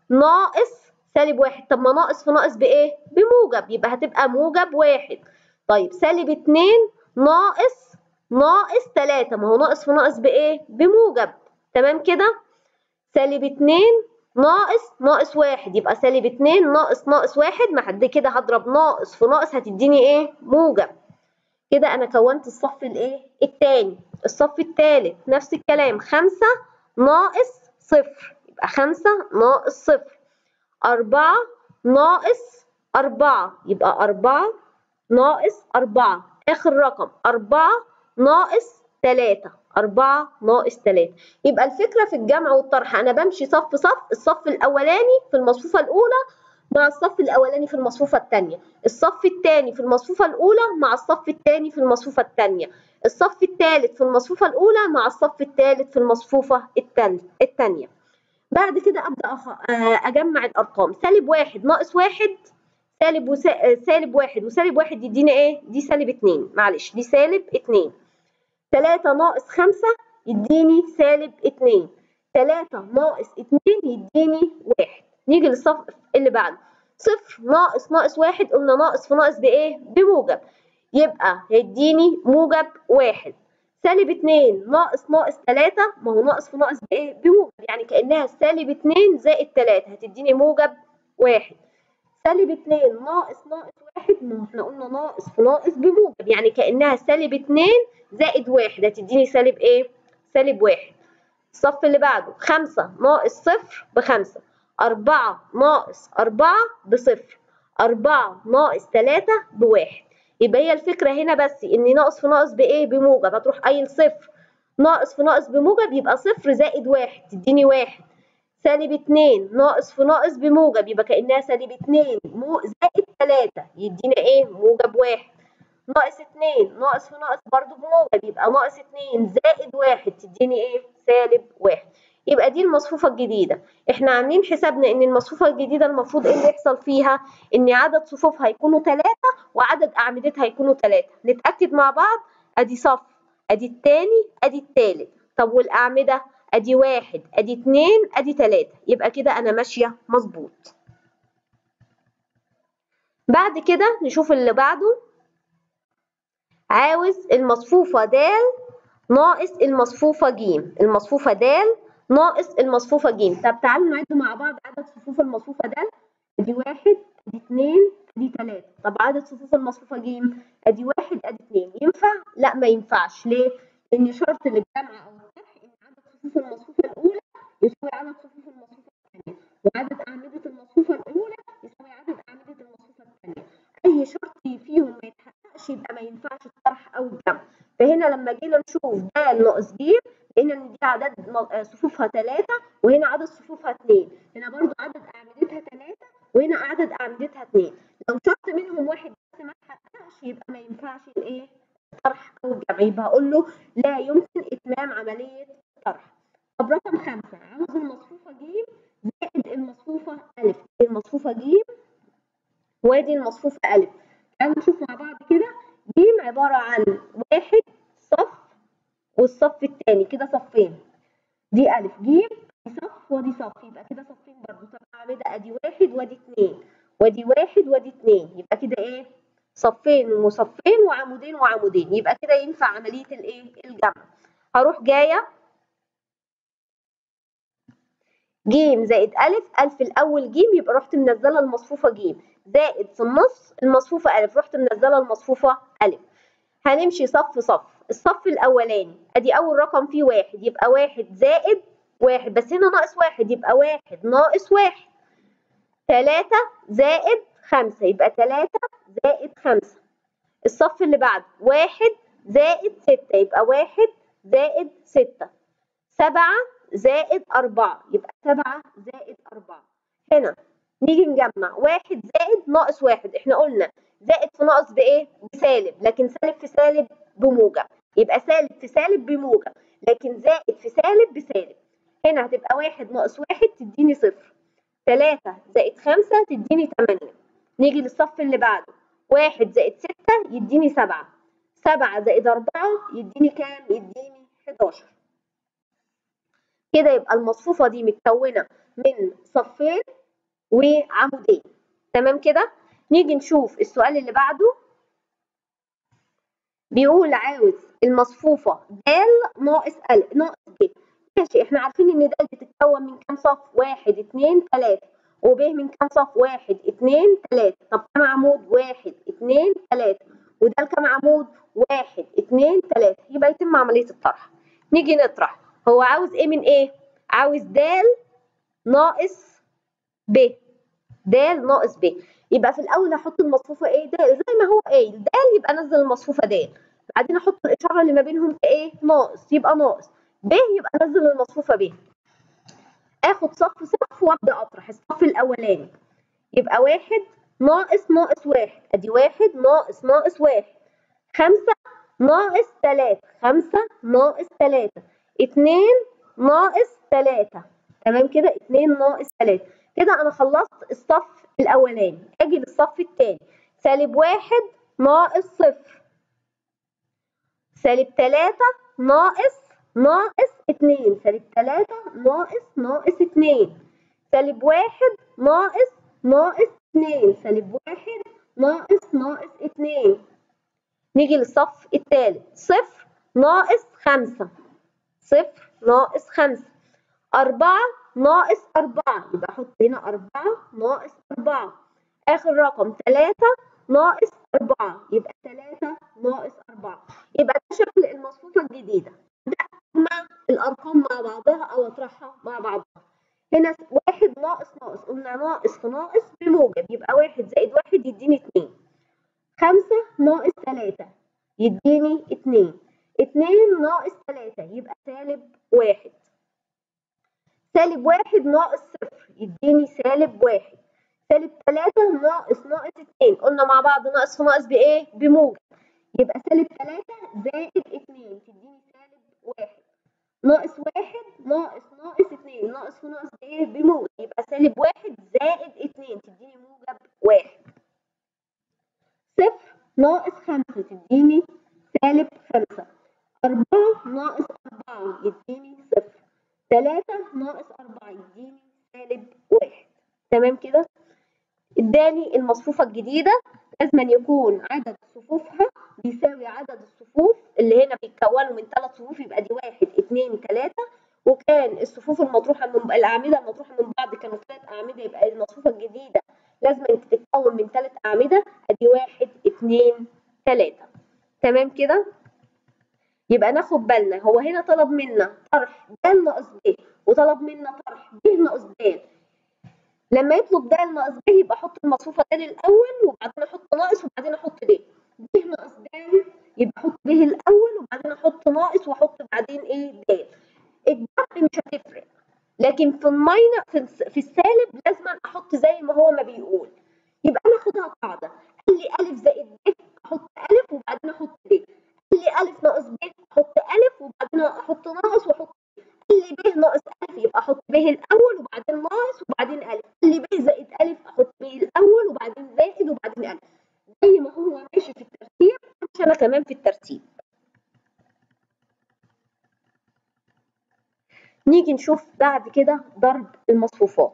ناقص سالب واحد طب ما ناقص في ناقص بإيه؟ بموجب يبقى هتبقى موجب واحد طيب سالب اتنين ناقص ناقص تلاتة ما هو ناقص في ناقص بإيه؟ بموجب تمام كده؟ سالب اتنين ناقص ناقص واحد يبقى سالب اتنين ناقص ناقص واحد ما حد كده هضرب ناقص في ناقص هتديني ايه؟ موجب كده انا كونت الصف الايه؟ التاني الصف التالت نفس الكلام خمسة ناقص صفر يبقى خمسة ناقص صفر أربعة ناقص أربعة يبقى أربعة ناقص أربعة آخر رقم أربعة ناقص تلاتة أربعة ناقص تلاتة يبقى الفكرة في الجمع والطرح أنا بمشي صف صف الصف الأولاني في المصفوفة الأولى مع الصف الأولاني في المصفوفة الثانية الصف الثاني في المصفوفة الأولى مع الصف الثاني في المصفوفة الثانية الصف الثالث في المصفوفة الأولى مع الصف الثالث في المصفوفة الثانية بعد كده أبدأ أجمع الأرقام سالب واحد ناقص واحد سالب وسا... سالب واحد وسالب واحد يدينا إيه؟ دي سالب اتنين معلش دي سالب اتنين تلاتة ناقص خمسة يديني سالب اتنين تلاتة ناقص اتنين يديني واحد نيجي للصف اللي بعده صفر ناقص ناقص واحد قلنا ناقص في ناقص بإيه؟ بموجب يبقى هيديني موجب واحد سالب اتنين ناقص ناقص تلاتة ما هو ناقص في ناقص بايه؟ بموجب يعني كأنها سالب اتنين زائد تلاتة هتديني موجب واحد سالب اتنين ناقص ناقص واحد ما احنا قلنا ناقص في ناقص بموجب يعني كأنها سالب اتنين زائد واحد هتديني سالب ايه؟ سالب واحد الصف اللي بعده خمسة ناقص صفر بخمسة أربعة ناقص أربعة بصفر أربعة ناقص تلاتة بواحد يبقى هي الفكرة هنا بس إن ناقص في ناقص بإيه؟ بموجب هتروح قايل صفر ناقص في ناقص بموجب يبقى صفر زائد واحد تديني واحد سالب اتنين ناقص في ناقص بموجب يبقى كأنها سالب اتنين مو زائد تلاتة يدينا إيه؟ موجب واحد ناقص اتنين ناقص في ناقص برضو بموجب يبقى ناقص اتنين زائد واحد تديني إيه؟ سالب واحد يبقى دي المصفوفة الجديدة احنا عاملين حسابنا ان المصفوفة الجديدة المفروض ايه اللي يحصل فيها ان عدد صفوفها هيكونوا ثلاثة وعدد اعمدتها هيكونوا ثلاثة نتأكد مع بعض ادي صف ادي التاني ادي التالت طب والاعمدة ادي واحد ادي اتنين ادي تلاتة يبقى كده انا ماشية مظبوط بعد كده نشوف اللي بعده عاوز المصفوفة د ناقص المصفوفة ج المصفوفة د ناقص المصفوفة ج طب تعالوا نعد مع بعض عدد صفوف المصفوفة د ادي واحد ادي اتنين ادي تلاتة طب عدد صفوف المصفوفة ج ادي واحد ادي اتنين ينفع؟ لا ما ينفعش ليه؟ لان شرط للجمع او الطرح ان عدد صفوف المصفوفة الاولى يساوي عدد صفوف المصفوفة الثانية وعدد اعمدة المصفوفة الاولى يساوي عدد اعمدة المصفوفة الثانية اي شرط فيهم ما يتحققش يبقى ما ينفعش الطرح او الجمع فهنا لما جينا نشوف د ناقص ج لقينا ان دي عدد صفوفها ثلاثة وهنا عدد صفوفها اثنين هنا برضو عدد اعمدتها ثلاثة وهنا عدد اعمدتها اثنين لو شرط منهم واحد بس ما اتحققش يبقى ما ينفعش الايه الطرح او الجمع يبقى اقول له لا يمكن اتمام عملية الطرح طب رقم خمسة عاوز المصفوفة ج زائد المصفوفة أ المصفوفة ج وادي المصفوفة أ تعالوا نشوف مع بعض كده ج عبارة عن واحد صف والصف الثاني كده صفين دي أ ج دي صف ودي صف يبقى كده صفين برضه طب أعمدة أدي واحد وأدي اتنين وأدي واحد وأدي اتنين يبقى كده إيه؟ صفين وصفين وعمودين وعمودين يبقى كده ينفع عملية الإيه؟ الجمع هروح جاية ج زائد أ أ في الأول ج يبقى رحت منزلة المصفوفة ج زائد في النص المصفوفة أ رحت منزلة المصفوفة أ هنمشي صف صف الصف الأولاني أدي أول رقم فيه واحد يبقى واحد زائد واحد بس هنا ناقص واحد يبقى واحد ناقص واحد تلاتة زائد خمسة يبقى تلاتة زائد خمسة الصف اللي بعده واحد زائد ستة يبقى واحد زائد ستة سبعة زائد أربعة يبقى سبعة زائد أربعة هنا نيجي نجمع واحد زائد ناقص واحد احنا قلنا زائد في ناقص بإيه؟ بسالب لكن سالب في سالب بموجب يبقى سالب في سالب بموجب لكن زائد في سالب بسالب هنا هتبقى واحد ناقص واحد تديني صفر تلاتة زائد خمسة تديني تمانية نيجي للصف اللي بعده واحد زائد ستة يديني سبعة سبعة زائد أربعة يديني كام؟ يديني حداشر كده يبقى المصفوفة دي متكونة من صفين وعمودين تمام كده؟ نيجي نشوف السؤال اللي بعده بيقول عاوز المصفوفة د ناقص ا ناقص ج ماشي احنا عارفين ان د بتتكون من كام صف؟ واحد اتنين تلاتة وب من كام صف؟ واحد اتنين تلاتة طب كام عمود؟ واحد اتنين تلاتة وده كام عمود؟ واحد اتنين تلاتة يبقى يتم عملية الطرح نيجي نطرح هو عاوز ايه من ايه؟ عاوز د ناقص ب د ناقص ب يبقى في الاول هحط المصفوفه ايه د زي ما هو ايه د يبقى انزل المصفوفه د بعدين احط الاشاره اللي ما بينهم كايه ناقص يبقى ناقص ب يبقى انزل المصفوفه ب اخد صف صف وابدا اطرح الصف الاولاني يبقى واحد ناقص ناقص واحد ادي واحد ناقص ناقص واحد خمسة ناقص تلاتة خمسة ناقص تلاتة اتنين ناقص تلاتة تمام كده اتنين ناقص تلاتة كده انا خلصت الصف الاولاني اجي للصف التاني سالب واحد ناقص صفر سالب تلاتة ناقص ناقص اتنين سالب تلاتة ناقص ناقص اتنين سالب واحد ناقص ناقص اتنين سالب واحد ناقص ناقص اتنين نيجي للصف الثالث صفر ناقص خمسة صفر ناقص خمسة أربعة ناقص أربعة يبقى أحط هنا أربعة ناقص أربعة آخر رقم تلاتة ناقص أربعة يبقى تلاتة ناقص أربعة يبقى ده شكل المصفوفة الجديدة ده أجمع الأرقام مع بعضها أو أطرحها مع بعضها هنا واحد ناقص ناقص قلنا ناقص في ناقص بموجب يبقى واحد زائد واحد يديني اتنين خمسة ناقص تلاتة يديني اتنين اتنين ناقص تلاتة يبقى سالب واحد سالب واحد ناقص صفر يديني سالب واحد سالب تلاتة ناقص ناقص اتنين قلنا مع بعض ناقص في ناقص بإيه؟ بموجب يبقى سالب تلاتة زائد اتنين تديني سالب واحد ناقص واحد ناقص ناقص اتنين ناقص في ناقص بإيه؟ بموجب يبقى سالب واحد زائد اتنين تديني موجب واحد صفر ناقص خمسة تديني سالب خمسة أربعة ناقص أربعة يديني صفر تلاتة ناقص أربعة يديني سالب واحد تمام كده؟ اداني المصفوفة الجديدة لازم أن يكون عدد صفوفها بيساوي عدد الصفوف اللي هنا بيتكونوا من ثلاث صفوف يبقى دي واحد اتنين تلاتة وكان الصفوف المطروحة من الأعمدة المطروحة من بعض كانوا ثلاث أعمدة يبقى المصفوفة الجديدة لازم تتكون من ثلاث أعمدة أدي واحد اتنين تلاتة تمام كده؟ يبقى ناخد بالنا هو هنا طلب منا طرح د ناقص ب وطلب منا طرح ب ناقص د لما يطلب د ناقص ب يبقى احط المصفوفه د الاول وبعدين احط ناقص وبعدين احط ب ب ناقص د يبقى احط ب الاول وبعدين احط ناقص واحط بعدين ايه د الجمع مش هتفرق لكن في الماينر في, في السالب لازم احط زي ما هو ما بيقول يبقى انا اخدها قاعده قال لي الف زائد ب احط الف وبعدين احط ب قال لي الف ناقص ب احط الف وبعدين احط ناقص واحط قال لي ب ناقص الف يبقى احط ب الاول وبعدين ناقص وبعدين الف قال لي ب زائد الف احط ب الاول وبعدين زائد وبعدين الف زي ما هو ماشي في الترتيب مش انا كمان في الترتيب نيجي نشوف بعد كده ضرب المصفوفات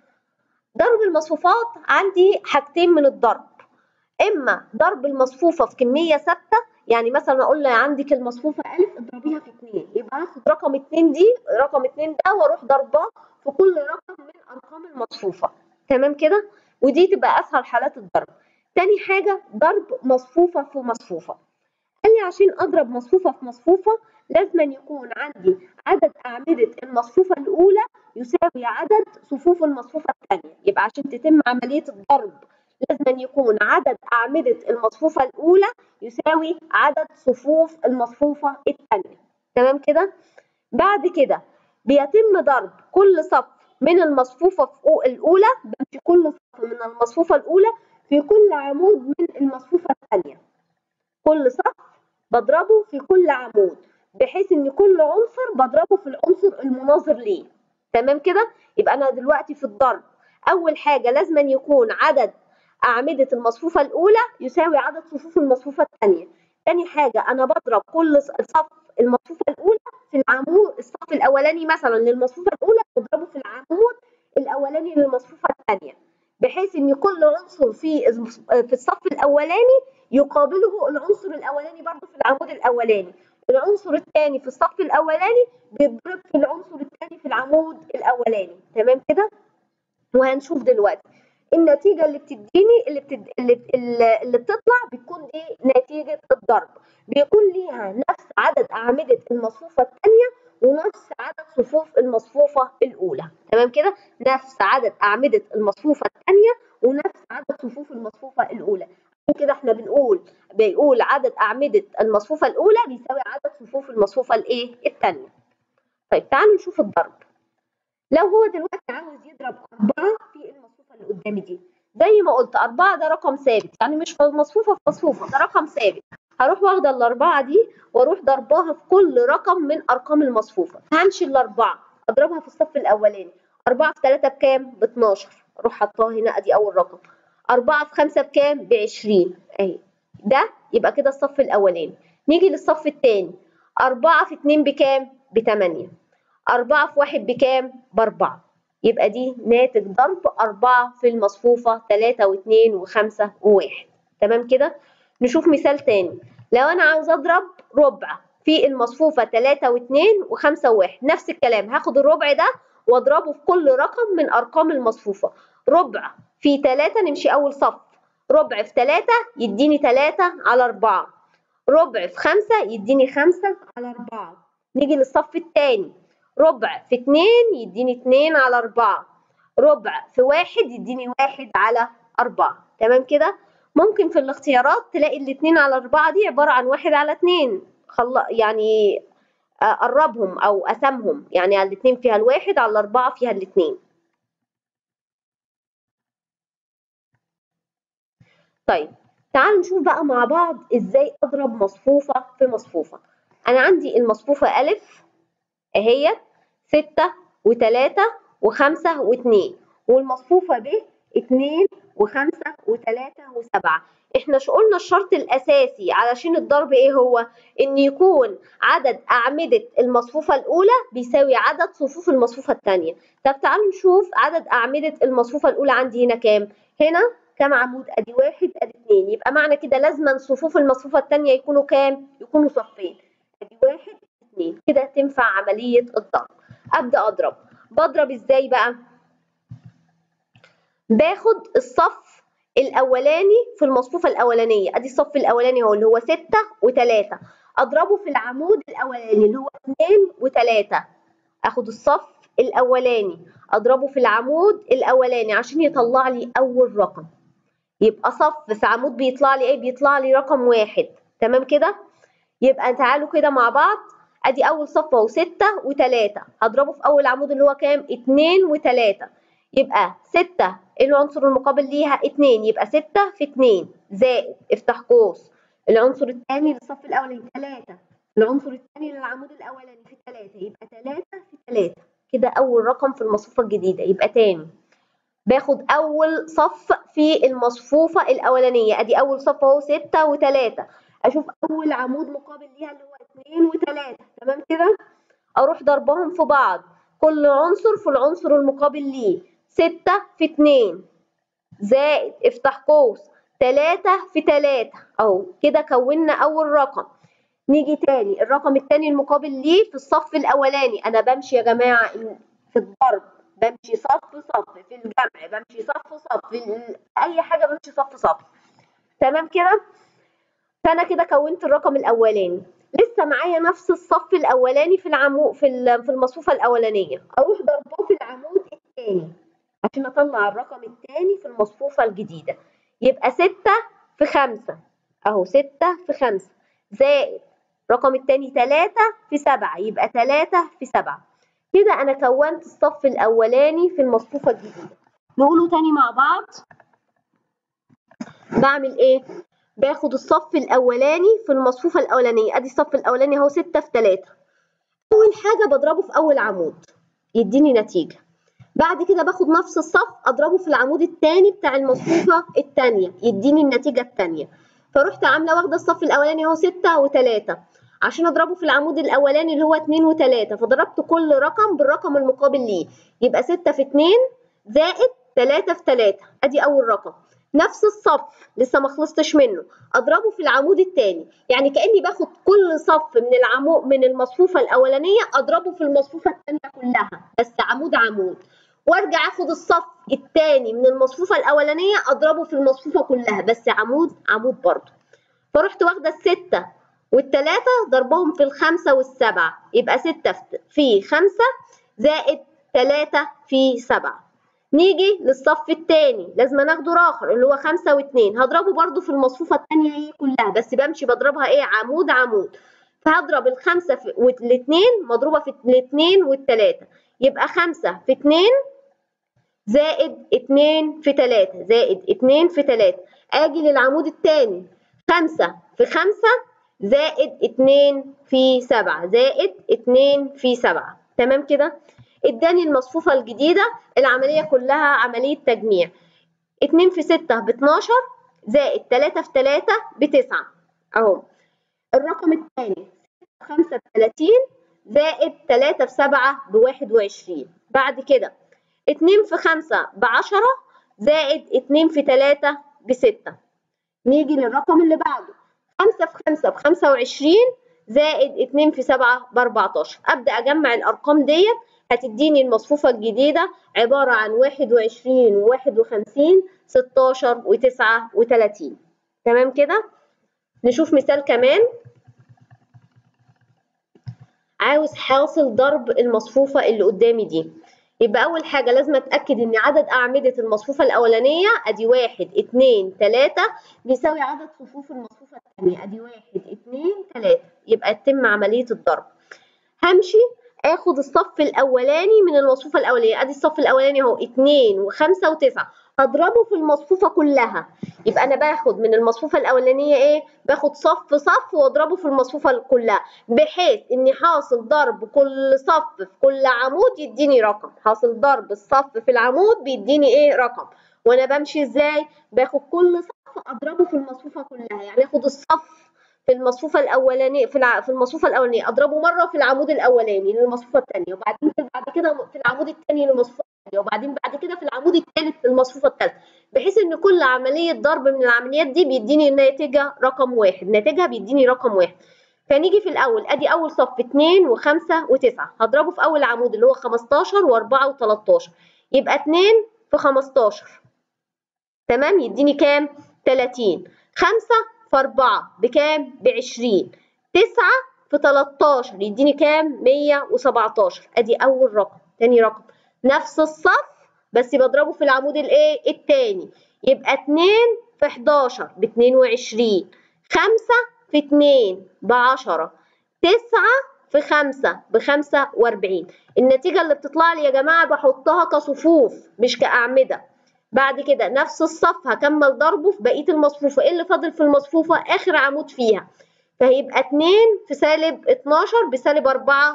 ضرب المصفوفات عندي حاجتين من الضرب اما ضرب المصفوفه في كميه ثابته يعني مثلا اقول له عندك المصفوفه الف اضربيها في 2 يبقى هاخد رقم 2 دي رقم 2 ده واروح ضرباه في كل رقم من ارقام المصفوفه تمام كده ودي تبقى اسهل حالات الضرب تاني حاجه ضرب مصفوفه في مصفوفه قال لي عشان اضرب مصفوفه في مصفوفه لازم يكون عندي عدد اعمده المصفوفه الاولى يساوي عدد صفوف المصفوفه الثانيه يبقى عشان تتم عمليه الضرب لازم يكون عدد أعمدة المصفوفة الأولى يساوي عدد صفوف المصفوفة الثانية تمام كده؟ بعد كده بيتم ضرب كل صف من المصفوفة الأولى بمشي كل صف من المصفوفة الأولى في كل عمود من المصفوفة الثانية كل صف بضربه في كل عمود بحيث ان كل عنصر بضربه في العنصر المناظر ليه تمام كده يبقى انا دلوقتي في الضرب اول حاجه لازم أن يكون عدد أعمدة المصفوفة الأولى يساوي عدد صفوف المصفوفة الثانية. تاني حاجة أنا بضرب كل صف المصفوفة الأولى في العمود الصف الأولاني مثلا للمصفوفة الأولى بضربه في العمود الأولاني للمصفوفة الثانية بحيث إن كل عنصر في في الصف الأولاني يقابله العنصر الأولاني برضه في العمود الأولاني. العنصر الثاني في الصف الأولاني بيتضرب في العنصر الثاني في العمود الأولاني. تمام كده؟ وهنشوف دلوقتي. النتيجة اللي بتديني اللي, بتد... اللي, اللي بتطلع بتكون دي نتيجة الضرب بيكون ليها نفس عدد أعمدة المصفوفة الثانية ونفس عدد صفوف المصفوفة الأولى تمام كده نفس عدد أعمدة المصفوفة الثانية ونفس عدد صفوف المصفوفة الأولى عشان كده احنا بنقول بيقول عدد أعمدة المصفوفة الأولى بيساوي عدد صفوف المصفوفة الإيه الثانية طيب تعالوا نشوف الضرب لو هو دلوقتي عاوز يضرب أربعة في المصفوفة اللي قدامي دي زي ما قلت أربعة ده رقم ثابت يعني مش مصفوفة في مصفوفة ده رقم ثابت هروح واخدة الأربعة دي وأروح ضرباها في كل رقم من أرقام المصفوفة همشي الأربعة أضربها في الصف الأولاني أربعة في تلاتة بكام؟ ب 12 أروح حطاها هنا أدي أول رقم أربعة في خمسة بكام؟ ب 20 أهي ده يبقى كده الصف الأولاني نيجي للصف التاني أربعة في اتنين بكام؟ بتمانية أربعة في واحد بكام؟ بأربعة يبقى دي ناتج ضرب أربعة في المصفوفة تلاتة واتنين وخمسة وواحد تمام كده؟ نشوف مثال تاني لو أنا عاوز أضرب ربع في المصفوفة 3 و2 و5 و1 نفس الكلام هاخد الربع ده واضربه في كل رقم من أرقام المصفوفة ربع في 3 نمشي أول صف ربع في 3 يديني 3 على 4 ربع في 5 يديني 5 على 4 نيجي للصف الثاني ربع في 2 يديني 2 على 4 ربع في 1 يديني 1 على 4 تمام كده ممكن في الاختيارات تلاقي الاتنين على أربعة دي عبارة عن واحد على اتنين خل... يعني قربهم أو قسمهم يعني على الاتنين فيها الواحد على الأربعة فيها الاتنين طيب تعالوا نشوف بقى مع بعض ازاي اضرب مصفوفة في مصفوفة انا عندي المصفوفة الف اهي ستة وتلاتة وخمسة واتنين والمصفوفة ب اتنين وخمسة وتلاتة وسبعة احنا شو قلنا الشرط الاساسي علشان الضرب ايه هو ان يكون عدد اعمدة المصفوفة الاولى بيساوي عدد صفوف المصفوفة الثانية طب تعالوا نشوف عدد اعمدة المصفوفة الاولى عندي هنا كام هنا كام عمود ادي واحد ادي اتنين يبقى معنى كده لازما صفوف المصفوفة الثانية يكونوا كام يكونوا صفين ادي واحد اتنين كده تنفع عملية الضرب ابدا اضرب بضرب ازاي بقى باخد الصف الاولاني في المصفوفه الاولانيه ادي الصف الاولاني هو اللي هو 6 و3 اضربه في العمود الاولاني اللي هو 2 و3 اخد الصف الاولاني اضربه في العمود الاولاني عشان يطلع لي اول رقم يبقى صف في عمود بيطلع لي ايه بيطلع لي رقم واحد تمام كده يبقى تعالوا كده مع بعض ادي اول صف اهو 6 و3 هضربه في اول عمود اللي هو كام 2 و3 يبقى 6 العنصر المقابل ليها 2 يبقى 6 في 2 زائد افتح قوس العنصر الثاني للصف الاولاني 3 العنصر الثاني للعمود الاولاني في 3 يبقى 3 في 3 كده اول رقم في المصفوفه الجديده يبقى تاني باخد اول صف في المصفوفه الاولانيه ادي اول صف اهو 6 و3 اشوف اول عمود مقابل ليها اللي هو 2 و3 تمام كده اروح ضربهم في بعض كل عنصر في العنصر المقابل ليه 6 في 2 زائد افتح قوس 3 في 3 اهو كده كونا اول رقم نيجي تاني الرقم التاني المقابل ليه في الصف الاولاني انا بمشي يا جماعه في الضرب بمشي صف صف في الجمع بمشي صف صف في اي حاجه بمشي صف صف تمام كده فانا كده كونت الرقم الاولاني لسه معايا نفس الصف الاولاني في العمود في في المصفوفه الاولانيه اروح ضربه في العمود الثاني عشان اطلع الرقم الثاني في المصفوفه الجديده يبقى 6 في 5 اهو 6 في 5 زائد الرقم الثاني 3 في 7 يبقى 3 في 7 كده انا كونت الصف الاولاني في المصفوفه الجديده نقوله تاني مع بعض بعمل ايه باخد الصف الاولاني في المصفوفه الاولانيه ادي الصف الاولاني اهو 6 في 3 اول حاجه بضربه في اول عمود يديني نتيجه بعد كده باخد نفس الصف اضربه في العمود الثاني بتاع المصفوفه الثانيه يديني النتيجه الثانيه فرحت عامله واخده الصف الاولاني اهو 6 و3 عشان اضربه في العمود الاولاني اللي هو 2 و3 فضربت كل رقم بالرقم المقابل ليه يبقى 6 في 2 زائد 3 في 3 ادي اول رقم نفس الصف لسه ما خلصتش منه اضربه في العمود الثاني يعني كاني باخد كل صف من العمود من المصفوفه الاولانيه اضربه في المصفوفه الثانيه كلها بس عمود عمود وارجع اخد الصف الثاني من المصفوفه الاولانيه اضربه في المصفوفه كلها بس عمود عمود برضه فرحت واخده السته والثلاثه ضربهم في الخمسه والسبعه يبقى سته في خمسه زائد ثلاثه في سبعه نيجي للصف الثاني لازم ناخده راخر اللي هو خمسة واتنين هضربه برضو في المصفوفة الثانية هي كلها بس بمشي بضربها ايه عمود عمود فهضرب الخمسة في والاتنين مضروبة في الاتنين والتلاتة يبقى خمسة في اتنين زائد اتنين في تلاتة زائد اتنين في تلاتة اجي للعمود الثاني خمسة في خمسة زائد اتنين في سبعة زائد اتنين في سبعة تمام كده اداني المصفوفة الجديدة العملية كلها عملية تجميع 2 في 6 ب 12 زائد 3 في 3 ب 9 اهو الرقم الثاني 5 ب 30 زائد 3 في 7 ب 21 بعد كده 2 في 5 ب 10 زائد 2 في 3 ب 6 نيجي للرقم اللي بعده 5 في 5 ب 25 زائد 2 في 7 ب 14 ابدا اجمع الارقام ديت هتديني المصفوفه الجديده عباره عن 21 و51 16 و39 تمام كده نشوف مثال كمان عاوز حاصل ضرب المصفوفه اللي قدامي دي يبقى أول حاجة لازم أتأكد إن عدد أعمدة المصفوفة الأولانية أدي واحد اتنين تلاتة بيساوي عدد صفوف المصفوفة الثانية أدي واحد اتنين تلاتة يبقى تتم عملية الضرب همشي آخد الصف الأولاني من المصفوفة الأولانية أدي الصف الأولاني أهو اتنين وخمسة وتسعة هضربه في المصفوفة كلها يبقى أنا باخد من المصفوفة الأولانية إيه؟ باخد صف صف وأضربه في المصفوفة كلها بحيث إني حاصل ضرب كل صف في كل عمود يديني رقم، حاصل ضرب الصف في العمود بيديني إيه؟ رقم، وأنا بمشي إزاي؟ باخد كل صف أضربه في المصفوفة كلها، يعني آخد الصف في المصفوفة الأولانية في الع... في المصفوفة الأولانية أضربه مرة في العمود الأولاني للمصفوفة الثانية وبعدين بعد كده في العمود الثاني للمصفوفة الثانية وبعدين بعد كده في العمود الثالث للمصفوفة الثالثة بحيث إن كل عملية ضرب من العمليات دي بيديني ناتجة رقم واحد ناتجها بيديني رقم واحد فنيجي في الأول أدي أول صف 2 و5 و9 هضربه في أول عمود اللي هو 15 و4 و13 يبقى 2 في 15 تمام يديني كام؟ 30 5 في 4 بكام؟ ب 20 9 في 13 يديني كام؟ 117 ادي اول رقم تاني رقم نفس الصف بس بضربه في العمود الايه؟ التاني يبقى 2 في 11 ب 22 5 في 2 ب 10 9 في 5 ب 45 النتيجة اللي بتطلع لي يا جماعة بحطها كصفوف مش كأعمدة بعد كده نفس الصف هكمل ضربه في بقيه المصفوفه ايه اللي فاضل في المصفوفه اخر عمود فيها فهيبقى 2 في سالب 12 بسالب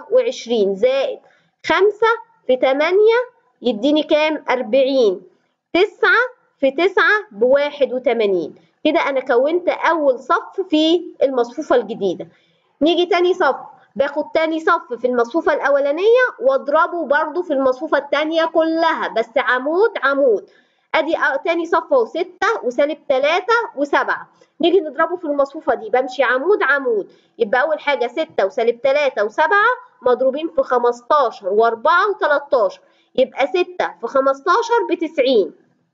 24 زائد 5 في 8 يديني كام 40 9 في 9 ب 81 كده انا كونت اول صف في المصفوفه الجديده نيجي تاني صف باخد تاني صف في المصفوفه الاولانيه واضربه برضو في المصفوفه الثانيه كلها بس عمود عمود ادي تاني صف اهو 6 وسالب 3 و7 نيجي نضربه في المصفوفه دي بمشي عمود عمود يبقى اول حاجه 6 وسالب 3 و7 مضروبين في 15 و4 و13 يبقى 6 في 15 ب 90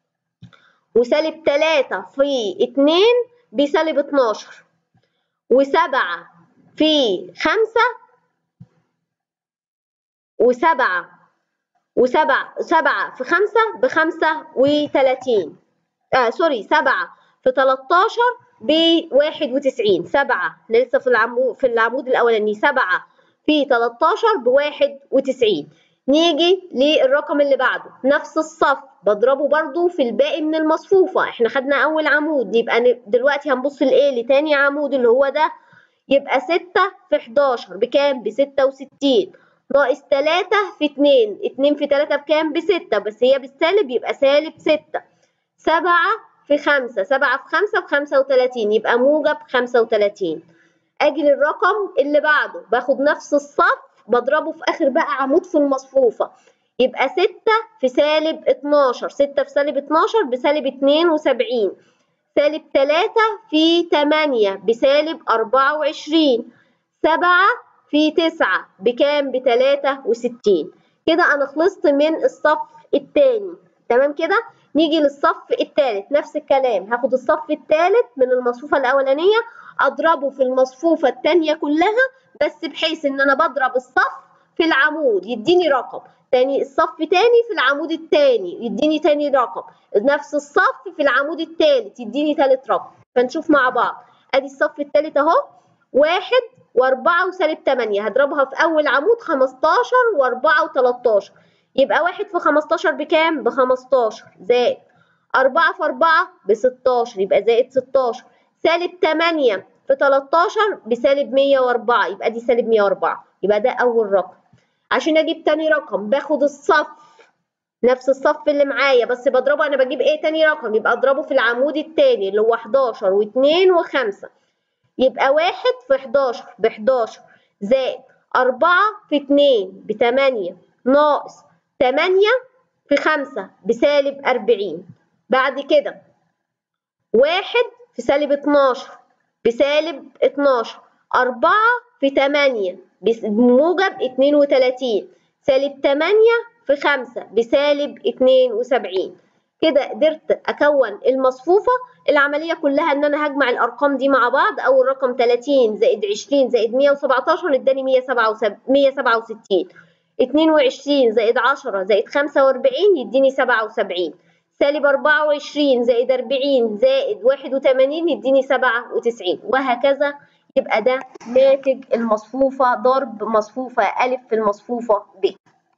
وسالب 3 في 2 بسالب 12 و7 في 5 و7 وسبعة سبعة في خمسة بخمسة وتلاتين آه سوري سبعة في تلاتاشر بواحد وتسعين سبعة لسه في العمود في العمود الأولاني سبعة في تلاتاشر بواحد وتسعين نيجي للرقم اللي بعده نفس الصف بضربه برضو في الباقي من المصفوفة احنا خدنا أول عمود يبقى دلوقتي هنبص لإيه لتاني عمود اللي هو ده يبقى ستة في حداشر بكام بستة وستين ناقص 3 في 2 2 في 3 بكام بستة بس هي بالسالب يبقى سالب 6 7 في 5 7 في 5 ب 35 يبقى موجب 35 اجي للرقم اللي بعده باخد نفس الصف بضربه في اخر بقى عمود في المصفوفه يبقى 6 في سالب 12 6 في سالب 12 بسالب 72 سالب 3 في 8 بسالب 24 7 في 9 بكام؟ ب 63 كده أنا خلصت من الصف الثاني تمام كده؟ نيجي للصف الثالث نفس الكلام هاخد الصف الثالث من المصفوفة الأولانية أضربه في المصفوفة الثانية كلها بس بحيث إن أنا بضرب الصف في العمود يديني رقم تاني الصف تاني في العمود التاني يديني تاني رقم نفس الصف في العمود التالت يديني تالت رقم فنشوف مع بعض ادي الصف التالت اهو واحد وأربعة وسالب تمانية هضربها في أول عمود خمستاشر وأربعة وتلاتاشر يبقى واحد في خمستاشر بكام؟ بخمستاشر زائد أربعة في أربعة بستاشر يبقى زائد ستاشر سالب تمانية في تلاتاشر بسالب مية وأربعة يبقى دي سالب مية وأربعة يبقى ده أول رقم عشان أجيب تاني رقم باخد الصف نفس الصف اللي معايا بس بضربه أنا بجيب إيه تاني رقم يبقى أضربه في العمود التاني اللي هو حداشر واتنين وخمسة يبقى واحد في حداشر بحداشر زائد أربعة في اتنين بتمانية ناقص تمانية في خمسة بسالب أربعين بعد كده واحد في سالب اتناشر بسالب 12 4 في 8 بموجب 32 سالب 8 في 5 بسالب 72 كده قدرت اكون المصفوفه العمليه كلها ان انا هجمع الارقام دي مع بعض اول رقم 30 زائد 20 زائد 117 اداني 167 22 زائد 10 زائد 45 يديني 77 سالب 24 زائد 40 زائد 81 يديني 97 وهكذا يبقى ده ناتج المصفوفة ضرب مصفوفة أ في المصفوفة ب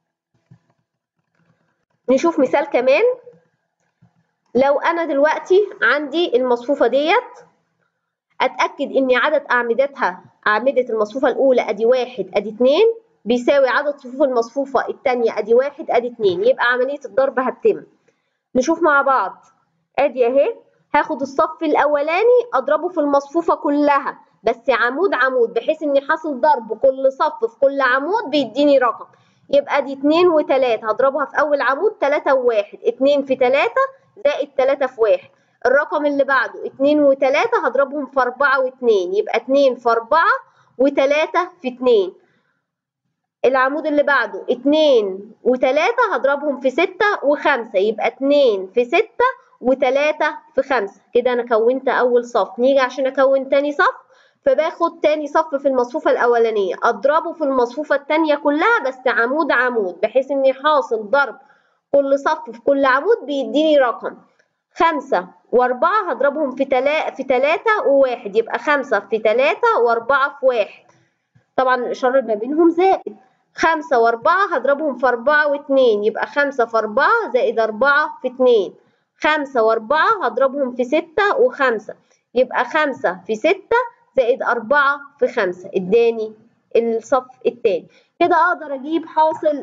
نشوف مثال كمان لو أنا دلوقتي عندي المصفوفة ديت أتأكد إن عدد أعمدتها أعمدة المصفوفة الأولى أدي واحد أدي اتنين بيساوي عدد صفوف المصفوفة التانية أدي واحد أدي اتنين يبقى عملية الضرب هتتم نشوف مع بعض أدي أهي هاخد الصف الأولاني أضربه في المصفوفة كلها بس عمود عمود بحيث إن حاصل ضرب كل صف في كل عمود بيديني رقم يبقى دي اتنين وتلاتة هضربها في أول عمود تلاتة وواحد اتنين في تلاتة زائد تلاتة في واحد الرقم اللي بعده اتنين وتلاتة هضربهم في أربعة واتنين يبقى اتنين في أربعة وتلاتة في اتنين العمود اللي بعده اتنين وتلاتة هضربهم في ستة وخمسة يبقى اتنين في ستة وتلاتة في خمسة كده أنا كونت أول صف نيجي عشان أكون تاني صف فباخد تاني صف في المصفوفة الأولانية أضربه في المصفوفة التانية كلها بس عمود عمود بحيث إني حاصل ضرب كل صف في كل عمود بيديني رقم خمسة وأربعة هضربهم في تلا في تلاتة وواحد يبقى خمسة في تلاتة وأربعة في واحد طبعا الإشارة ما بينهم زائد خمسة وأربعة هضربهم في أربعة واتنين يبقى خمسة في أربعة زائد أربعة في اتنين خمسة وأربعة هضربهم في ستة وخمسة يبقى خمسة في ستة زائد أربعة في خمسة اداني الصف التاني كده أقدر أجيب حاصل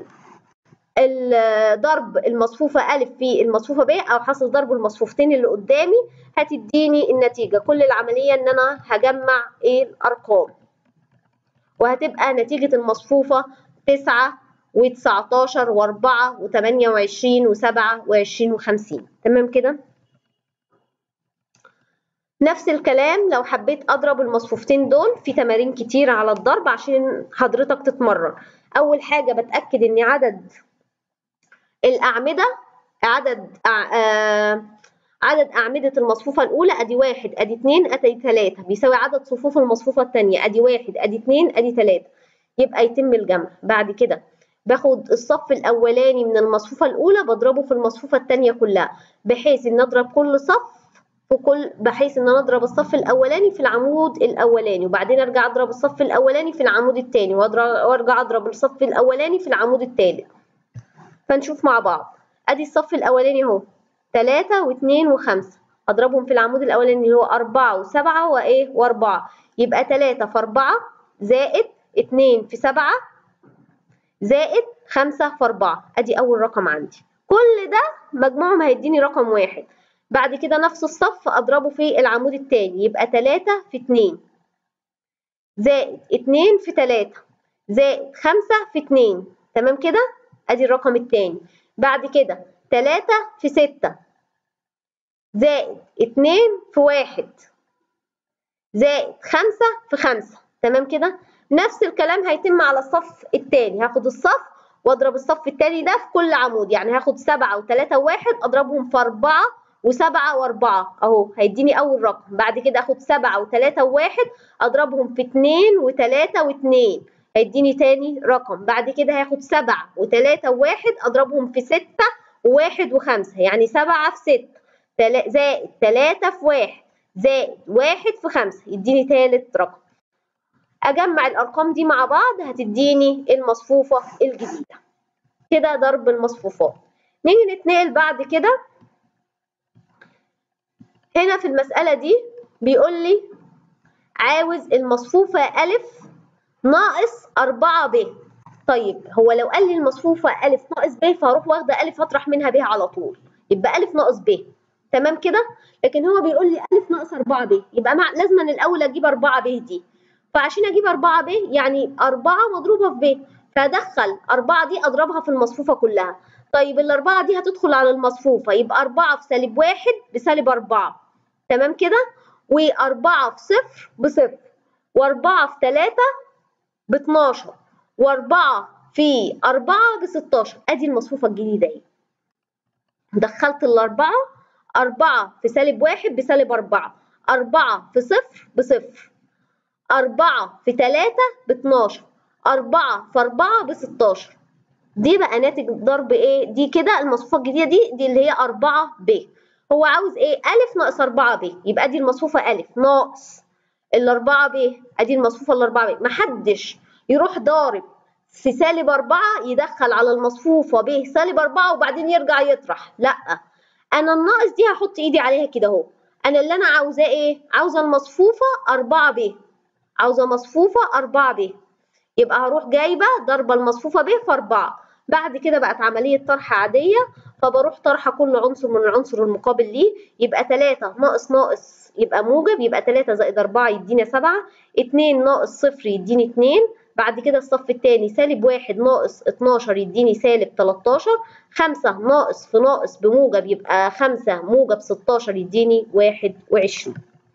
ضرب المصفوفة أ في المصفوفة ب أو حاصل ضرب المصفوفتين اللي قدامي هتديني النتيجة كل العملية إن أنا هجمع إيه الأرقام وهتبقى نتيجة المصفوفة تسعة وتسعتاشر وأربعة وتمانية وعشرين وسبعة وعشرين وخمسين تمام كده؟ نفس الكلام لو حبيت أضرب المصفوفتين دول في تمارين كتير على الضرب عشان حضرتك تتمرن أول حاجة بتأكد إن عدد الأعمدة عدد آه عدد أعمدة المصفوفة الأولى أدي واحد أدي اتنين أدي تلاتة بيساوي عدد صفوف المصفوفة التانية أدي واحد أدي اتنين أدي تلاتة يبقى يتم الجمع بعد كده باخد الصف الأولاني من المصفوفة الأولى بضربه في المصفوفة التانية كلها بحيث إن أضرب كل صف في كل بحيث إن أنا أضرب الصف الأولاني في العمود الأولاني وبعدين أرجع أضرب الصف الأولاني في العمود التاني وأرجع أضرب الصف الأولاني في العمود التالت فنشوف مع بعض أدي الصف الأولاني أهو تلاتة واتنين وخمسة أضربهم في العمود الأولاني اللي هو أربعة وسبعة وإيه وأربعة يبقى تلاتة في أربعة زائد اتنين في سبعة زائد خمسة في أربعة أدي أول رقم عندي كل ده مجموعهم هيديني رقم واحد بعد كده نفس الصف أضربه في العمود التاني يبقى تلاتة في اتنين زائد اتنين في تلاتة زائد خمسة في اتنين تمام كده أدي الرقم التاني بعد كده تلاتة في ستة زائد اتنين في واحد زائد خمسة في خمسة تمام كده نفس الكلام هيتم على الصف التاني هاخد الصف واضرب الصف التاني ده في كل عمود يعني هاخد سبعة وتلاتة وواحد اضربهم في أربعة وسبعة وأربعة أهو هيديني أول رقم بعد كده آخد سبعة وتلاتة وواحد أضربهم في اتنين وتلاتة واتنين هيديني تاني رقم بعد كده هاخد سبعة وتلاتة وواحد أضربهم في ستة وواحد وخمسة يعني سبعة في ستة تلا زائد تلاتة في واحد زائد واحد في خمسة يديني تالت رقم أجمع الأرقام دي مع بعض هتديني المصفوفة الجديدة كده ضرب المصفوفات نيجي نتنقل بعد كده هنا في المسألة دي بيقول لي عاوز المصفوفة أ ناقص 4 ب طيب هو لو قال لي المصفوفة أ ناقص ب فهروح واخدة أ أطرح منها ب على طول يبقى أ ناقص ب تمام كده لكن هو بيقول لي أ ناقص 4 ب يبقى مع لازم الأول أجيب 4 ب دي فعشان أجيب 4 ب يعني 4 مضروبة في ب فأدخل 4 دي أضربها في المصفوفة كلها طيب الأربعة دي هتدخل على المصفوفة يبقى 4 في سالب 1 بسالب 4 تمام كده و4 في صفر بصفر و4 في 3 ب 12 و4 في 4 ب 16 ادي المصفوفه الجديده اهي دخلت الاربعه 4 في سالب 1 بسالب 4 4 في صفر بصفر 4 في 3 ب 12 4 في 4 ب 16 دي بقى ناتج ضرب ايه دي كده المصفوفه الجديده دي دي اللي هي 4 ب هو عاوز ايه الف ناقص 4 ب يبقى دي المصفوفه الف ناقص الأربعة ب ادي المصفوفه الأربعة ب محدش يروح ضارب في سالب 4 يدخل على المصفوفه ب سالب 4 وبعدين يرجع يطرح لا انا الناقص دي هحط ايدي عليها كده اهو انا اللي انا عاوزاه ايه عاوزه المصفوفه 4 ب عاوزه مصفوفه 4 ب يبقى هروح جايبه ضربه المصفوفه ب في 4 بعد كده بقت عمليه طرح عاديه فبروح طرحه كل عنصر من العنصر المقابل ليه يبقى 3 ناقص ناقص يبقى موجب يبقى 3 زائد 4 يدينا 7 2 ناقص صفر يديني 2 بعد كده الصف الثاني سالب 1 ناقص 12 يديني سالب 13 5 ناقص في ناقص بموجب يبقى 5 موجب 16 يديني 21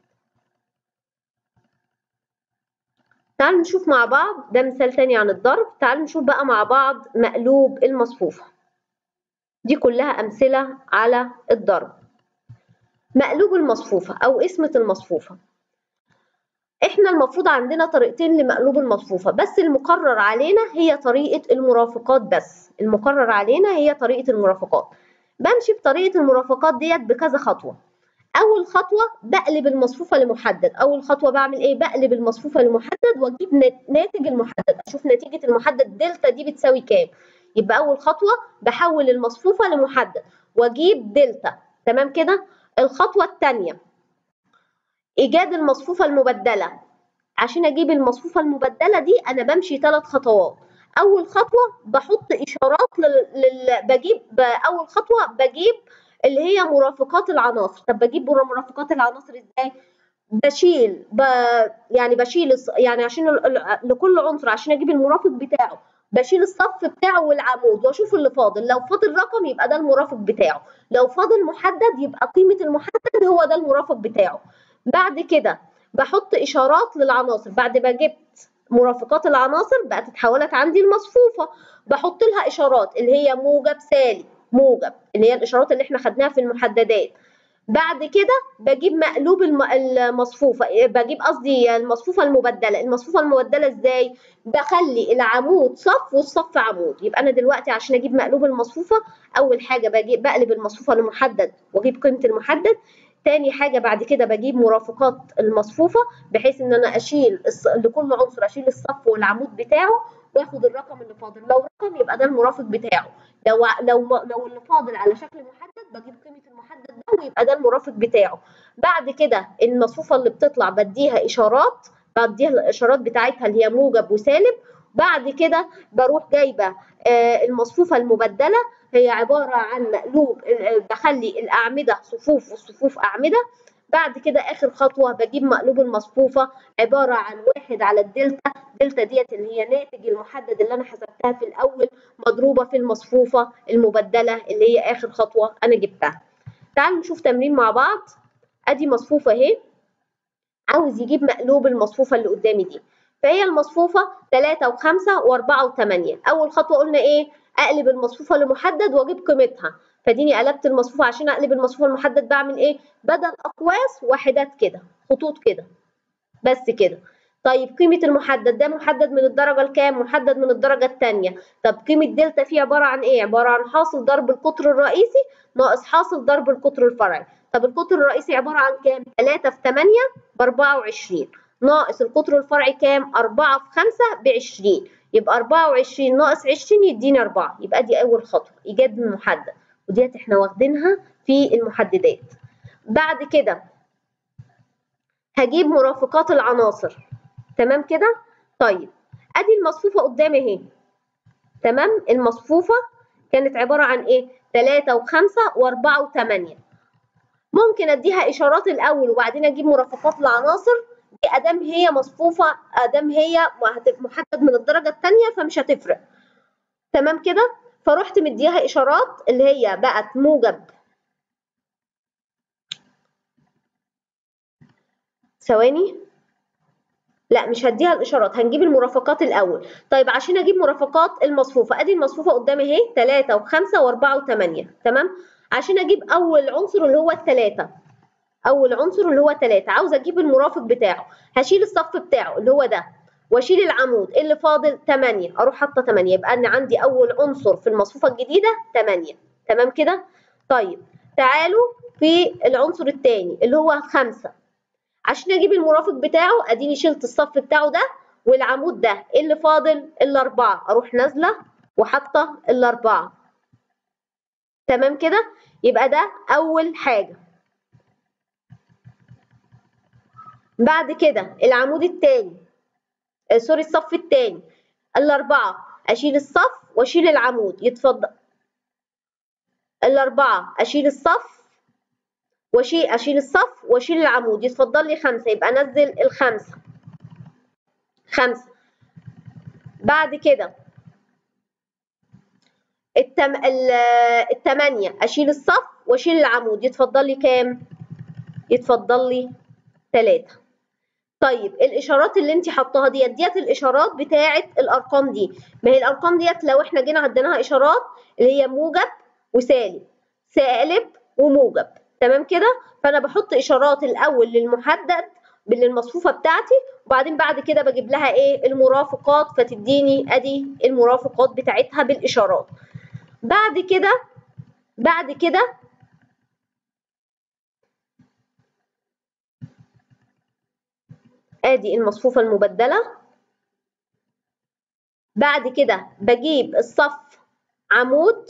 تعالوا نشوف مع بعض ده مثال تاني عن الضرب تعالوا نشوف بقى مع بعض مقلوب المصفوفة دي كلها أمثلة على الضرب مقلوب المصفوفة أو اسمة المصفوفة احنا المفروض عندنا طريقتين لمقلوب المصفوفة بس المقرر علينا هي طريقة المرافقات بس المقرر علينا هي طريقة المرافقات بمشي بطريقة المرافقات ديت بكذا خطوة أول خطوة بقلب المصفوفة لمحدد أول خطوة بعمل إيه بقلب المصفوفة لمحدد وأجيب ناتج المحدد أشوف نتيجة المحدد دلتا دي بتساوي كام يبقى أول خطوة بحول المصفوفة لمحدد وأجيب دلتا تمام كده الخطوة الثانية إيجاد المصفوفة المبدلة عشان أجيب المصفوفة المبدلة دي أنا بمشي ثلاث خطوات أول خطوة بحط إشارات لل... لل... بجيب ب... أول خطوة بجيب اللي هي مرافقات العناصر طب بجيب مرافقات العناصر إزاي؟ بشيل ب... يعني بشيل يعني عشان ال... لكل عنصر عشان أجيب المرافق بتاعه بشيل الصف بتاعه والعمود واشوف اللي فاضل لو فاضل رقم يبقى ده المرافق بتاعه لو فاضل محدد يبقى قيمه المحدد هو ده المرافق بتاعه بعد كده بحط اشارات للعناصر بعد ما جبت مرافقات العناصر بقت اتحولت عندي المصفوفه بحط لها اشارات اللي هي موجب سالب موجب اللي هي الاشارات اللي احنا خدناها في المحددات بعد كده بجيب مقلوب المصفوفه بجيب قصدي المصفوفه المبدله المصفوفه المبدله ازاي بخلي العمود صف والصف عمود يبقى انا دلوقتي عشان اجيب مقلوب المصفوفه اول حاجه بجيب بقلب المصفوفه لمحدد واجيب قيمه المحدد تاني حاجه بعد كده بجيب مرافقات المصفوفه بحيث ان انا اشيل لكل عنصر اشيل الصف والعمود بتاعه واخد الرقم اللي فاضل لو رقم يبقى ده المرافق بتاعه لو لو لو اللي فاضل على شكل محدد بجيب قيمه المحدد ده ويبقى ده المرافق بتاعه بعد كده المصفوفه اللي بتطلع بديها اشارات بديها الاشارات بتاعتها اللي هي موجب وسالب بعد كده بروح جايبه المصفوفه المبدله هي عباره عن مقلوب بخلي الاعمده صفوف والصفوف اعمده بعد كده اخر خطوه بجيب مقلوب المصفوفه عباره عن واحد على الدلتا دلتا ديت اللي هي ناتج المحدد اللي انا حسبتها في الاول مضروبه في المصفوفه المبدله اللي هي اخر خطوه انا جبتها تعالوا نشوف تمرين مع بعض ادي مصفوفه اهي عاوز يجيب مقلوب المصفوفه اللي قدامي دي فهي المصفوفه 3 و5 و4 و8 اول خطوه قلنا ايه اقلب المصفوفه لمحدد واجيب قيمتها فديني قلبت المصفوفه عشان اقلب المصفوفه المحدد بعمل ايه بدل اقواس وحدات كده خطوط كده بس كده طيب قيمة المحدد ده محدد من الدرجة الكام؟ محدد من الدرجة الثانية، طب قيمة دلتا فيه عبارة عن إيه؟ عبارة عن حاصل ضرب القطر الرئيسي ناقص حاصل ضرب القطر الفرعي، طب القطر الرئيسي عبارة عن كام؟ 3 في 8 ب 24 ناقص القطر الفرعي كام؟ 4 في 5 ب 20 يبقى 24 ناقص 20 يديني 4 يبقى دي أول خطوة إيجاد المحدد وديت إحنا واخدينها في المحددات. بعد كده هجيب مرافقات العناصر تمام كده طيب ادي المصفوفه قدامي اهي تمام المصفوفه كانت عباره عن ايه 3 و5 و4 و8 ممكن اديها اشارات الاول وبعدين اجيب مرافقات العناصر دي ادام هي مصفوفه ادام هي محدد من الدرجه الثانيه فمش هتفرق تمام كده فرحت مديها اشارات اللي هي بقت موجب ثواني لا مش هديها الاشارات هنجيب المرافقات الاول طيب عشان اجيب مرافقات المصفوفه ادي المصفوفه قدامي اهي 3 و5 و4 و8 تمام عشان اجيب اول عنصر اللي هو الثلاثه اول عنصر اللي هو 3 عاوزه اجيب المرافق بتاعه هشيل الصف بتاعه اللي هو ده واشيل العمود اللي فاضل 8 اروح حاطه 8 يبقى انا عندي اول عنصر في المصفوفه الجديده 8 تمام كده طيب تعالوا في العنصر الثاني اللي هو 5 عشان اجيب المرافق بتاعه اديني شلت الصف بتاعه ده والعمود ده اللي فاضل الاربعه اروح نازله وحاطه الاربعه تمام كده يبقى ده اول حاجه بعد كده العمود الثاني آه سوري الصف الثاني الاربعه اشيل الصف واشيل العمود يتفضل الاربعه اشيل الصف واشيل اشيل الصف واشيل العمود يتفضل لي خمسه يبقى انزل الخمسه خمسه بعد كده التم... التمانية اشيل الصف واشيل العمود يتفضل لي كام يتفضل لي تلاتة طيب الاشارات اللي انت حطاها ديت ديت الاشارات بتاعه الارقام دي ما هي الارقام ديت لو احنا جينا عديناها اشارات اللي هي موجب وسالب سالب وموجب تمام كده فانا بحط اشارات الاول للمحدد للمصفوفه بتاعتي وبعدين بعد كده بجيب لها ايه المرافقات فتديني ادي المرافقات بتاعتها بالاشارات بعد كده بعد كده ادي المصفوفه المبدله بعد كده بجيب الصف عمود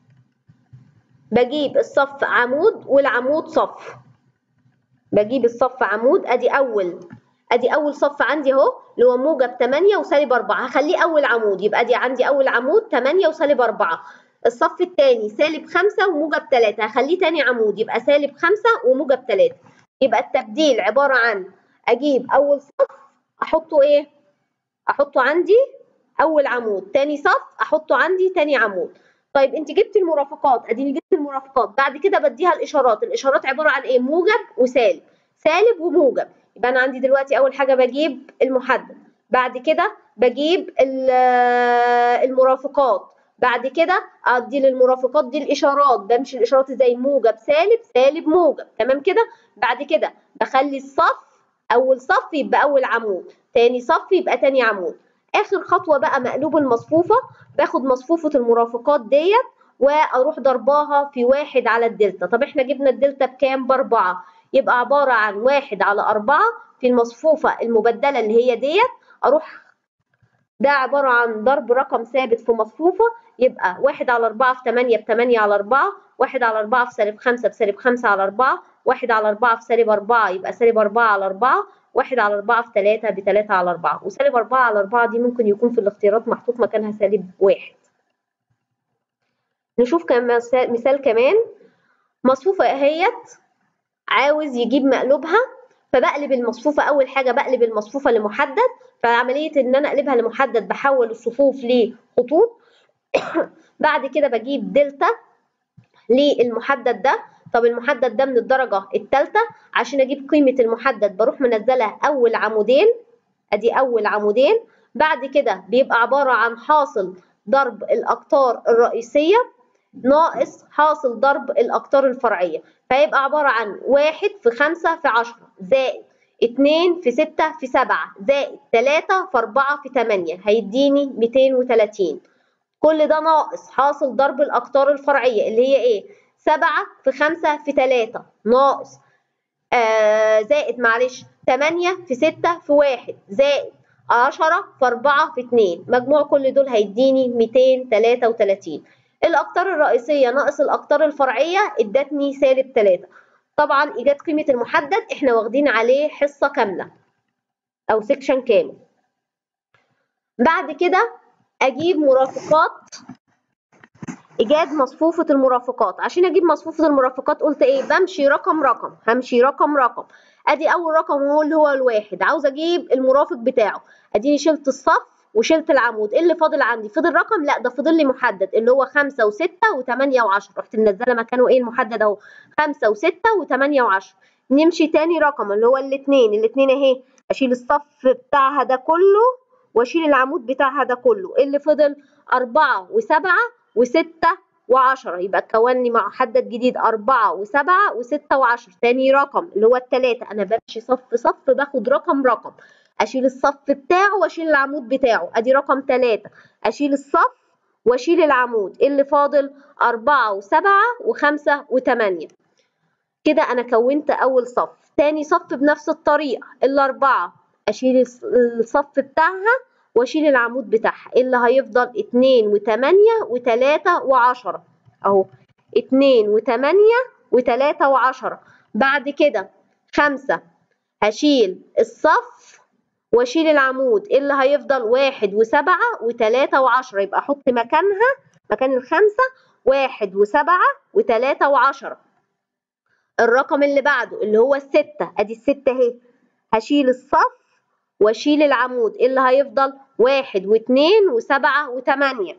بجيب الصف عمود والعمود صف بجيب الصف عمود ادي اول ادي اول صف عندي اهو اللي هو موجب 8 وسالب 4 هخليه اول عمود يبقى ادي عندي اول عمود 8 وسالب 4 الصف الثاني سالب 5 وموجب 3 هخليه ثاني عمود يبقى سالب 5 وموجب 3 يبقى التبديل عباره عن اجيب اول صف احطه ايه احطه عندي اول عمود ثاني صف احطه عندي ثاني عمود طيب انت جبت المرافقات اديني جبت المرافقات بعد كده بديها الاشارات الاشارات عباره عن ايه موجب وسالب سالب وموجب يبقى انا عندي دلوقتي اول حاجه بجيب المحدد بعد كده بجيب المرافقات بعد كده ادي للمرافقات دي الاشارات بمشي الاشارات ازاي موجب سالب سالب موجب تمام كده بعد كده بخلي الصف اول صف يبقى اول عمود تاني صف يبقى تاني عمود اخر خطوه بقى مقلوب المصفوفه باخد مصفوفه المرافقات ديت واروح ضرباها في واحد على الدلتا طب احنا جبنا الدلتا بكام باربعه يبقى عباره عن واحد على اربعه في المصفوفه المبدله اللي هي ديت اروح ده عبارة عن ضرب رقم ثابت في مصفوفة يبقى واحد على أربعة في تمانية بتمانية على أربعة واحد على أربعة في سالب خمسة بسالب خمسة على أربعة واحد على أربعة في سالب أربعة يبقى سالب أربعة على أربعة واحد على أربعة في تلاتة بتلاتة على أربعة وسالب أربعة على أربعة دي ممكن يكون في الاختيارات محطوط مكانها سالب واحد نشوف كمان مثال كمان مصفوفة اهيت عاوز يجيب مقلوبها فبقلب المصفوفة أول حاجة بقلب المصفوفة لمحدد فعملية إن أنا أقلبها لمحدد بحول الصفوف لخطوط بعد كده بجيب دلتا للمحدد ده طب المحدد ده من الدرجة الثالثة عشان أجيب قيمة المحدد بروح منزلة أول عمودين أدي أول عمودين بعد كده بيبقى عبارة عن حاصل ضرب الأقطار الرئيسية ناقص حاصل ضرب الأقطار الفرعية فيبقى عبارة عن واحد في خمسة في عشرة زائد اتنين في ستة في سبعة زائد تلاتة في أربعة في تمانية هيديني ميتين وتلاتين كل ده ناقص حاصل ضرب الأقطار الفرعية اللي هي إيه؟ سبعة في خمسة في تلاتة ناقص آه زائد معلش تمانية في ستة في واحد زائد عشرة في أربعة في اتنين مجموع كل دول هيديني ميتين تلاتة وتلاتين الأقطار الرئيسية ناقص الأقطار الفرعية ادتني سالب تلاتة طبعا إيجاد قيمة المحدد احنا واخدين عليه حصة كاملة أو سيكشن كامل بعد كده أجيب مرافقات إيجاد مصفوفة المرافقات عشان أجيب مصفوفة المرافقات قلت إيه بمشي رقم رقم همشي رقم رقم أدي أول رقم هو اللي هو الواحد عاوز أجيب المرافق بتاعه أديني شلت الصف وشلت العمود ايه اللي فاضل عندي فضل رقم لا ده فضل لي محدد اللي هو خمسة وستة وتمانية وعشرة رحت منزله مكانه ايه المحدد اهو خمسة وستة وتمانية وعشرة نمشي تاني رقم اللي هو الاتنين الاتنين اهي اشيل الصف بتاعها ده كله واشيل العمود بتاعها ده كله اللي فضل أربعة وسبعة وستة وعشرة يبقى كون لي محدد جديد أربعة وسبعة وستة وعشرة تاني رقم اللي هو التلاتة أنا بمشي صف صف باخد رقم رقم أشيل الصف بتاعه وأشيل العمود بتاعه أدي رقم تلاتة أشيل الصف وأشيل العمود اللي فاضل أربعة وسبعة وخمسة وتمانية كده أنا كونت أول صف تاني صف بنفس الطريقة الأربعة أشيل الصف بتاعها واشيل العمود بتاعها اللي هيفضل اتنين وتمانية وتلاتة وعشرة اهو اتنين وتمانية وتلاتة وعشرة بعد كده خمسة هشيل الصف واشيل العمود اللي هيفضل واحد وسبعة وتلاتة وعشرة يبقى احط مكانها مكان الخمسة واحد وسبعة وتلاتة وعشرة الرقم اللي بعده اللي هو الستة ادي الستة اهي هشيل الصف واشيل العمود اللي هيفضل واحد واتنين وسبعة وتمانية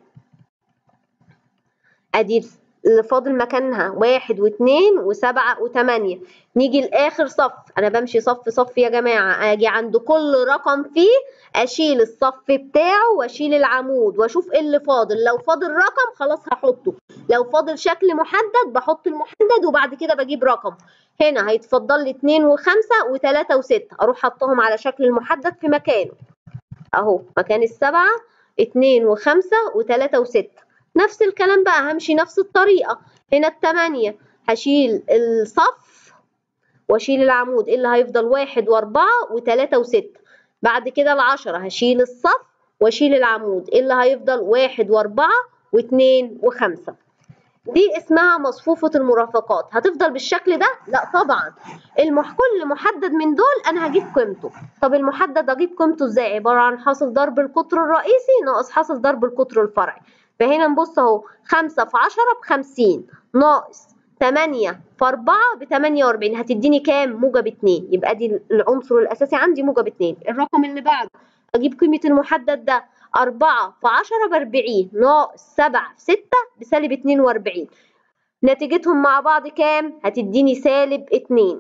ادي اللي فاضل مكانها واحد واتنين وسبعة وتمانية نيجي لاخر صف انا بمشي صف صف يا جماعة اجي عند كل رقم فيه اشيل الصف بتاعه واشيل العمود واشوف ايه اللي فاضل لو فاضل رقم خلاص هحطه لو فاضل شكل محدد بحط المحدد وبعد كده بجيب رقم هنا هيتفضل لي اتنين وخمسة وتلاتة وستة اروح حطهم على شكل المحدد في مكانه اهو مكان السبعة اتنين وخمسة وتلاتة وستة نفس الكلام بقى همشي نفس الطريقة هنا التمانية هشيل الصف واشيل العمود اللي هيفضل واحد واربعة وتلاتة وستة بعد كده العشرة هشيل الصف واشيل العمود اللي هيفضل واحد واربعة واتنين وخمسة دي اسمها مصفوفة المرافقات هتفضل بالشكل ده؟ لا طبعا المح كل محدد من دول انا هجيب قيمته طب المحدد اجيب قيمته ازاي عبارة عن حاصل ضرب القطر الرئيسي ناقص حاصل ضرب القطر الفرعي فهنا نبص اهو خمسة في عشرة بخمسين ناقص تمانية في أربعة بتمانية وأربعين هتديني كام؟ موجب اتنين يبقى دي العنصر الأساسي عندي موجب اتنين الرقم اللي بعده أجيب قيمة المحدد ده أربعة في عشرة بأربعين ناقص سبعة في ستة بسالب اتنين وأربعين نتيجتهم مع بعض كام؟ هتديني سالب اتنين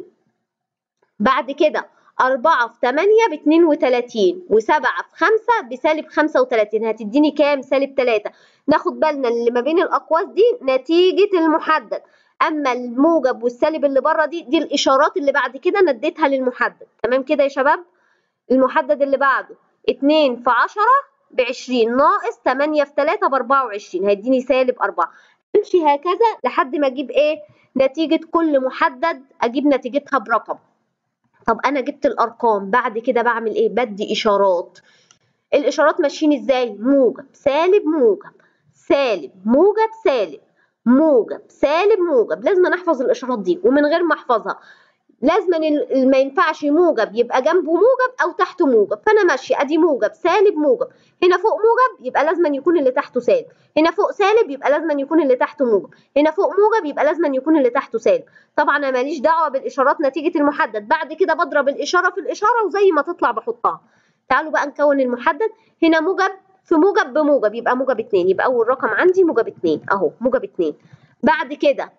بعد كده أربعة في تمانية باتنين وتلاتين وسبعة في خمسة بسالب خمسة وتلاتين هتديني كام؟ سالب تلاتة ناخد بالنا اللي ما بين الأقواس دي نتيجة المحدد أما الموجب والسالب اللي بره دي دي الإشارات اللي بعد كده نديتها للمحدد تمام كده يا شباب؟ المحدد اللي بعده اتنين في عشرة بعشرين ناقص تمانية في تلاتة بأربعة وعشرين هيديني سالب أربعة امشي هكذا لحد ما أجيب إيه؟ نتيجة كل محدد أجيب نتيجتها برقم طب انا جبت الارقام بعد كده بعمل ايه بدي اشارات الاشارات ماشيين ازاي موجب سالب موجب سالب موجب سالب موجب سالب موجب لازم نحفظ الاشارات دي ومن غير ما احفظها لازم ما ينفعش موجب يبقى جنبه موجب او تحته موجب فانا ماشيه ادي موجب سالب موجب هنا فوق موجب يبقى لازم يكون اللي تحته سالب هنا فوق سالب يبقى لازم يكون اللي تحته موجب هنا فوق موجب يبقى لازم يكون اللي تحته سالب طبعا انا ماليش دعوه بالاشارات نتيجه المحدد بعد كده بضرب الاشاره في الاشاره وزي ما تطلع بحطها تعالوا بقى نكون المحدد هنا موجب في موجب بموجب يبقى موجب 2 يبقى اول رقم عندي موجب 2 اهو موجب 2 بعد كده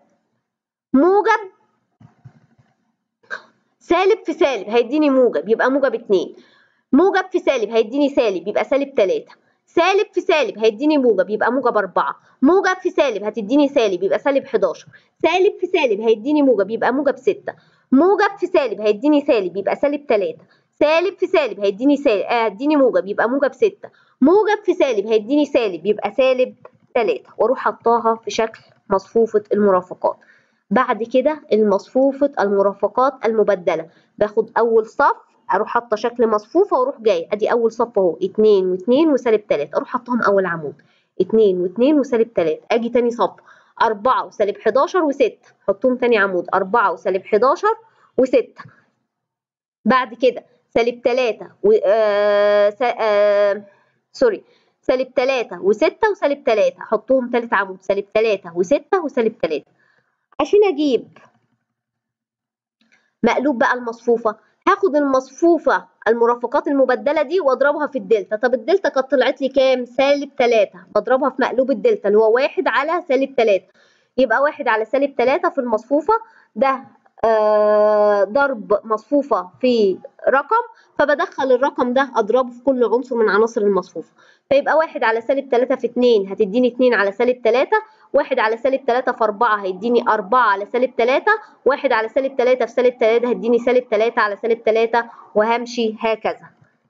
موجب سالب في سالب هيديني موجب يبقى موجب 2 موجب في سالب هيديني سالب يبقى سالب 3 سالب في سالب هيديني موجب يبقى موجب 4 موجب في سالب هتديني سالب يبقى سالب 11 سالب في سالب هيديني موجب يبقى موجب 6 موجب في سالب هيديني سالب يبقى سالب 3 سالب في سالب هيديني سالب آه هيديني موجب يبقى موجب 6 موجب في سالب هيديني سالب يبقى سالب 3 واروح حطاها في شكل مصفوفة المرافقات بعد كده المصفوفة المرافقات المبدلة باخد أول صف أروح حاطة شكل مصفوفة وأروح جاي أدي أول صف أهو اتنين واتنين وسالب تلاتة أروح حطهم أول عمود اتنين واتنين وسالب تلاتة أجي تاني صف أربعة وسالب حداشر وستة حطهم تاني عمود أربعة وسالب حداشر وستة بعد كده سالب تلاتة و آه س... آه سوري سالب تلاتة وستة وسالب تلاتة أحطهم تالت عمود سالب تلاتة وستة وسالب تلاتة عشان اجيب مقلوب بقى المصفوفه هاخد المصفوفه المرافقات المبدله دي واضربها في الدلتا طب الدلتا كانت طلعت لي كام سالب 3 بضربها في مقلوب الدلتا اللي هو 1 على سالب 3 يبقى 1 على سالب 3 في المصفوفه ده آه، ضرب مصفوفة في رقم فبدخل الرقم ده أضربه في كل عنصر من عناصر المصفوفة فيبقى واحد على سالب تلاتة في اتنين هتديني اتنين على سالب تلاتة واحد على سالب تلاتة في أربعة هيديني أربعة على سالب تلاتة واحد على سالب تلاتة في سالب تلاتة هيديني سالب تلاتة على سالب تلاتة وهمشي هكذا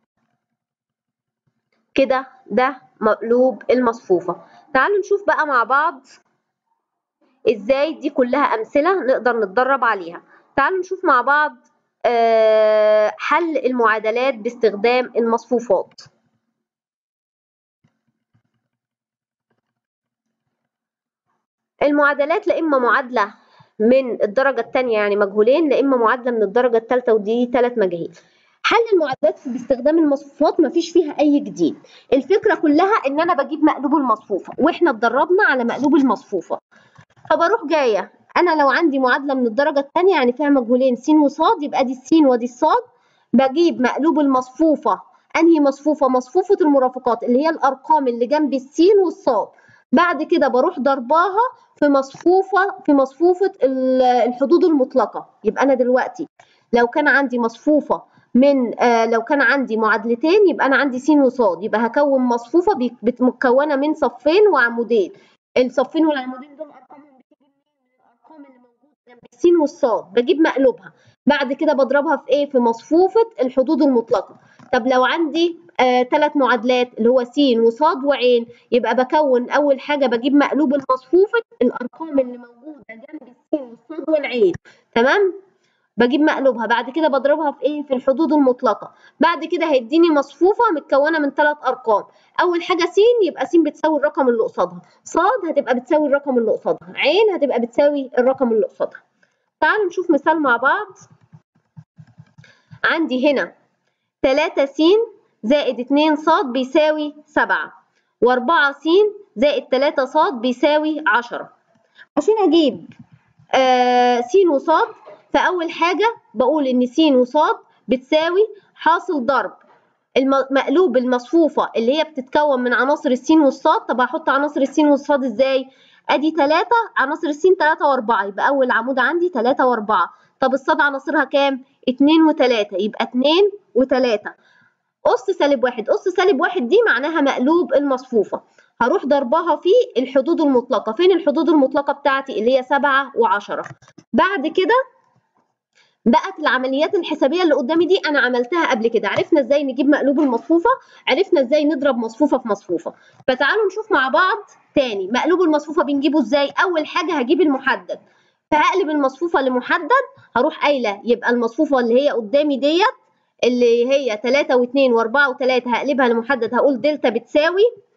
كده ده مقلوب المصفوفة تعالوا نشوف بقى مع بعض ازاي دي كلها امثله نقدر نتدرب عليها تعالوا نشوف مع بعض آه، حل المعادلات باستخدام المصفوفات المعادلات لا اما معادله من الدرجه الثانيه يعني مجهولين لا اما معادله من الدرجه الثالثه ودي ثلاث مجاهيل حل المعادلات باستخدام المصفوفات مفيش فيها اي جديد الفكره كلها ان انا بجيب مقلوب المصفوفه واحنا اتدربنا على مقلوب المصفوفه فبروح جايه انا لو عندي معادله من الدرجه الثانيه يعني فيها مجهولين س وصاد يبقى دي السين ودي الصاد بجيب مقلوب المصفوفه انهي مصفوفه مصفوفه المرافقات اللي هي الارقام اللي جنب السين والصاد بعد كده بروح ضرباها في مصفوفه في مصفوفه الحدود المطلقه يبقى انا دلوقتي لو كان عندي مصفوفه من آه لو كان عندي معادلتين يبقى انا عندي س وصاد يبقى هكون مصفوفه مكونه من صفين وعمودين الصفين والعمودين دول ارقامهم بتيجي منين من الارقام اللي موجوده جنب السين والصاد بجيب مقلوبها بعد كده بضربها في ايه في مصفوفه الحدود المطلقه طب لو عندي ثلاث آه معادلات اللي هو س وصاد وعين يبقى بكون اول حاجه بجيب مقلوب المصفوفه الارقام اللي موجوده جنب السين والصاد والعين تمام بجيب مقلوبها بعد كده بضربها في ايه في الحدود المطلقه بعد كده هيديني مصفوفه متكونه من ثلاث ارقام اول حاجه س يبقى س بتساوي الرقم اللي قصادها صاد هتبقى بتساوي الرقم اللي قصادها عين هتبقى بتساوي الرقم اللي قصادها تعالوا نشوف مثال مع بعض عندي هنا 3 س زائد 2 صاد بيساوي 7 و4 س زائد 3 صاد بيساوي 10 عشان اجيب آه س وصاد فأول حاجة بقول إن س وصاد بتساوي حاصل ضرب مقلوب المصفوفة اللي هي بتتكون من عناصر السين والصاد طب هحط عناصر السين والصاد ازاي؟ ادي 3 عناصر السين 3 و4 يبقى أول عمود عندي 3 و4 طب الصاد عناصرها كام؟ 2 و3 يبقى 2 و3 أس سالب واحد أس سالب واحد دي معناها مقلوب المصفوفة هروح ضربها في الحدود المطلقة فين الحدود المطلقة بتاعتي اللي هي 7 و10 بعد كده بقت العمليات الحسابيه اللي قدامي دي انا عملتها قبل كده عرفنا ازاي نجيب مقلوب المصفوفه عرفنا ازاي نضرب مصفوفه في مصفوفه فتعالوا نشوف مع بعض تاني مقلوب المصفوفه بنجيبه ازاي اول حاجه هجيب المحدد فهقلب المصفوفه لمحدد هروح قايله يبقى المصفوفه اللي هي قدامي ديت اللي هي 3 و2 و4 و3 هقلبها لمحدد هقول دلتا بتساوي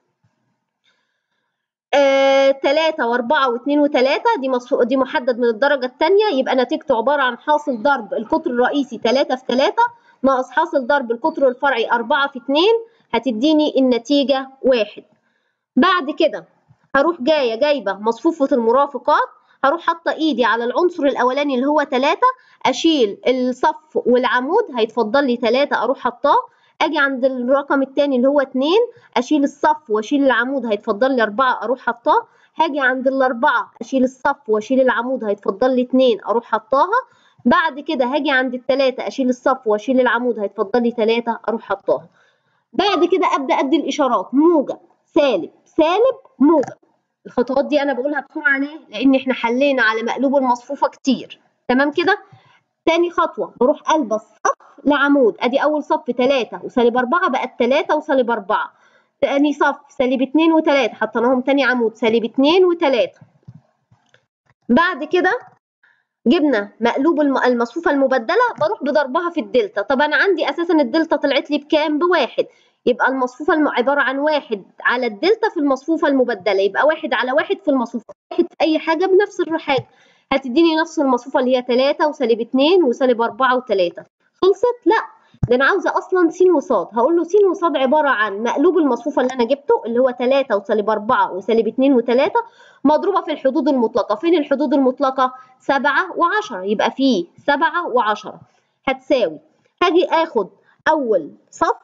آه، 3 و4 و2 و3 دي مصفو... دي محدد من الدرجة الثانية يبقى نتيجته عبارة عن حاصل ضرب القطر الرئيسي 3 في 3 ناقص حاصل ضرب القطر الفرعي 4 في 2 هتديني النتيجة 1 بعد كده هروح جاية جايبة مصفوفة المرافقات هروح حاطة ايدي على العنصر الاولاني اللي هو 3 اشيل الصف والعمود هيتفضل لي 3 اروح حطاه اجي عند الرقم الثاني اللي هو 2 اشيل الصف واشيل العمود هيتفضل لي 4 اروح حطاه هاجي عند الاربعه اشيل الصف واشيل العمود هيتفضل لي 2 اروح حطاها بعد كده هاجي عند الثلاثه اشيل الصف واشيل العمود هيتفضل لي 3 اروح حطاها بعد كده ابدا ادي الاشارات موجب سالب سالب موجب الخطوات دي انا بقولها بسرعه ليه لان احنا حلينا على مقلوب المصفوفه كتير تمام كده تاني خطوه بروح قلب الصف لعمود ادي اول صف 3 وسالب 4 بقت 3 وسالب 4 تاني صف سالب 2 و3 حطيناهم تاني عمود سالب 2 و3 بعد كده جبنا مقلوب المصفوفه المبدله بروح بضربها في الدلتا طب انا عندي اساسا الدلتا طلعت لي بكام بواحد يبقى المصفوفه الم... عباره عن واحد على الدلتا في المصفوفه المبدله يبقى واحد على واحد في المصفوفه واحد في اي حاجه بنفس الحاجه هتديني نفس المصفوفه اللي هي 3 وسالب 2 وسالب 4 و3 خلصت لا ده انا عاوزه اصلا س وصاد هقول له س وصاد عباره عن مقلوب المصفوفه اللي انا جبته اللي هو 3 وسالب 4 وسالب 2 و3 مضروبه في الحدود المطلقه فين الحدود المطلقه 7 و10 يبقى في 7 و10 هتساوي هاجي اخد اول صف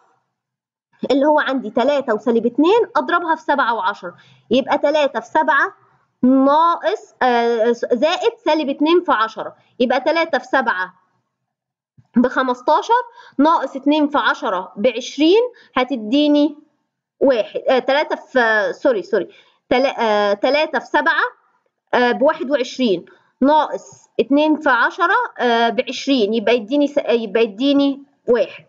اللي هو عندي 3 وسالب 2 اضربها في 7 و10 يبقى 3 في 7 ناقص آه زائد سالب 2 في 10 يبقى 3 في 7 ب 15 ناقص 2 في 10 ب 20 هتديني واحد آه 3 في سوري سوري 3 في 7 آه ب 21 ناقص 2 في 10 آه ب 20 يبقى يديني يبقى يديني واحد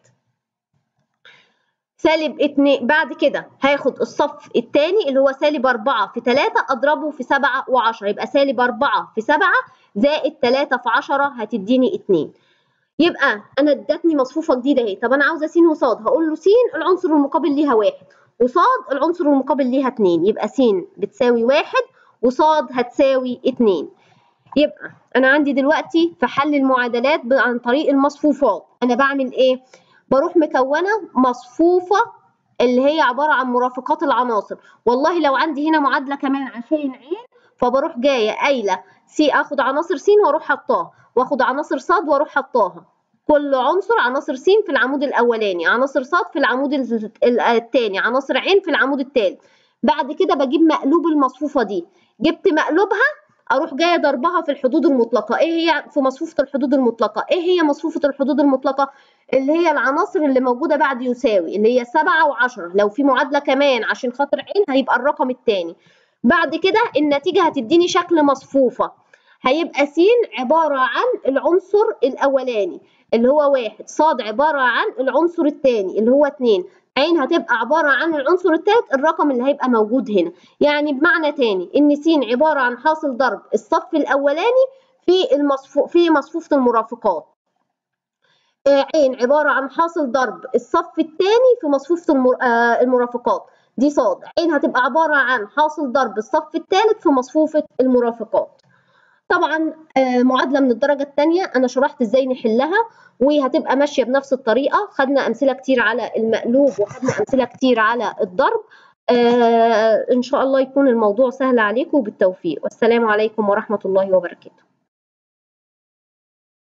سالب 2 بعد كده هاخد الصف الثاني اللي هو سالب 4 في 3 اضربه في 7 و10 يبقى سالب 4 في 7 زائد 3 في 10 هتديني 2 يبقى انا ادتني مصفوفه جديده اهي طب انا عاوزه س وصاد هقول له س العنصر المقابل ليها واحد وصاد العنصر المقابل ليها 2 يبقى س بتساوي واحد وصاد هتساوي 2 يبقى انا عندي دلوقتي في حل المعادلات عن طريق المصفوفات انا بعمل ايه بروح مكونه مصفوفه اللي هي عباره عن مرافقات العناصر والله لو عندي هنا معادله كمان عشان عين فبروح جايه قايله سي اخد عناصر س واروح حطاها واخد عناصر ص واروح حطاها كل عنصر عناصر س في العمود الاولاني عناصر ص في العمود الثاني عناصر عين في العمود الثالث بعد كده بجيب مقلوب المصفوفه دي جبت مقلوبها اروح جايه ضربها في الحدود المطلقه ايه هي في مصفوفه الحدود المطلقه ايه هي مصفوفه الحدود المطلقه اللي هي العناصر اللي موجوده بعد يساوي اللي هي 7 و10 لو في معادله كمان عشان خاطر عين هيبقى الرقم الثاني بعد كده النتيجه هتديني شكل مصفوفه هيبقى س عباره عن العنصر الاولاني اللي هو واحد صاد عباره عن العنصر الثاني اللي هو 2 عين هتبقى عبارة عن العنصر الثالث الرقم اللي هيبقى موجود هنا يعني بمعنى تاني إن س عبارة عن حاصل ضرب الصف الأولاني في المصفو في مصفوفة المرافقات عين عبارة عن حاصل ضرب الصف الثاني في مصفوفة المرافقات دي صاد عين هتبقى عبارة عن حاصل ضرب الصف الثالث في مصفوفة المرافقات طبعا معادله من الدرجه الثانيه انا شرحت ازاي نحلها وهتبقى ماشيه بنفس الطريقه خدنا امثله كتير على المقلوب وخدنا امثله كتير على الضرب آه ان شاء الله يكون الموضوع سهل عليكم وبالتوفيق والسلام عليكم ورحمه الله وبركاته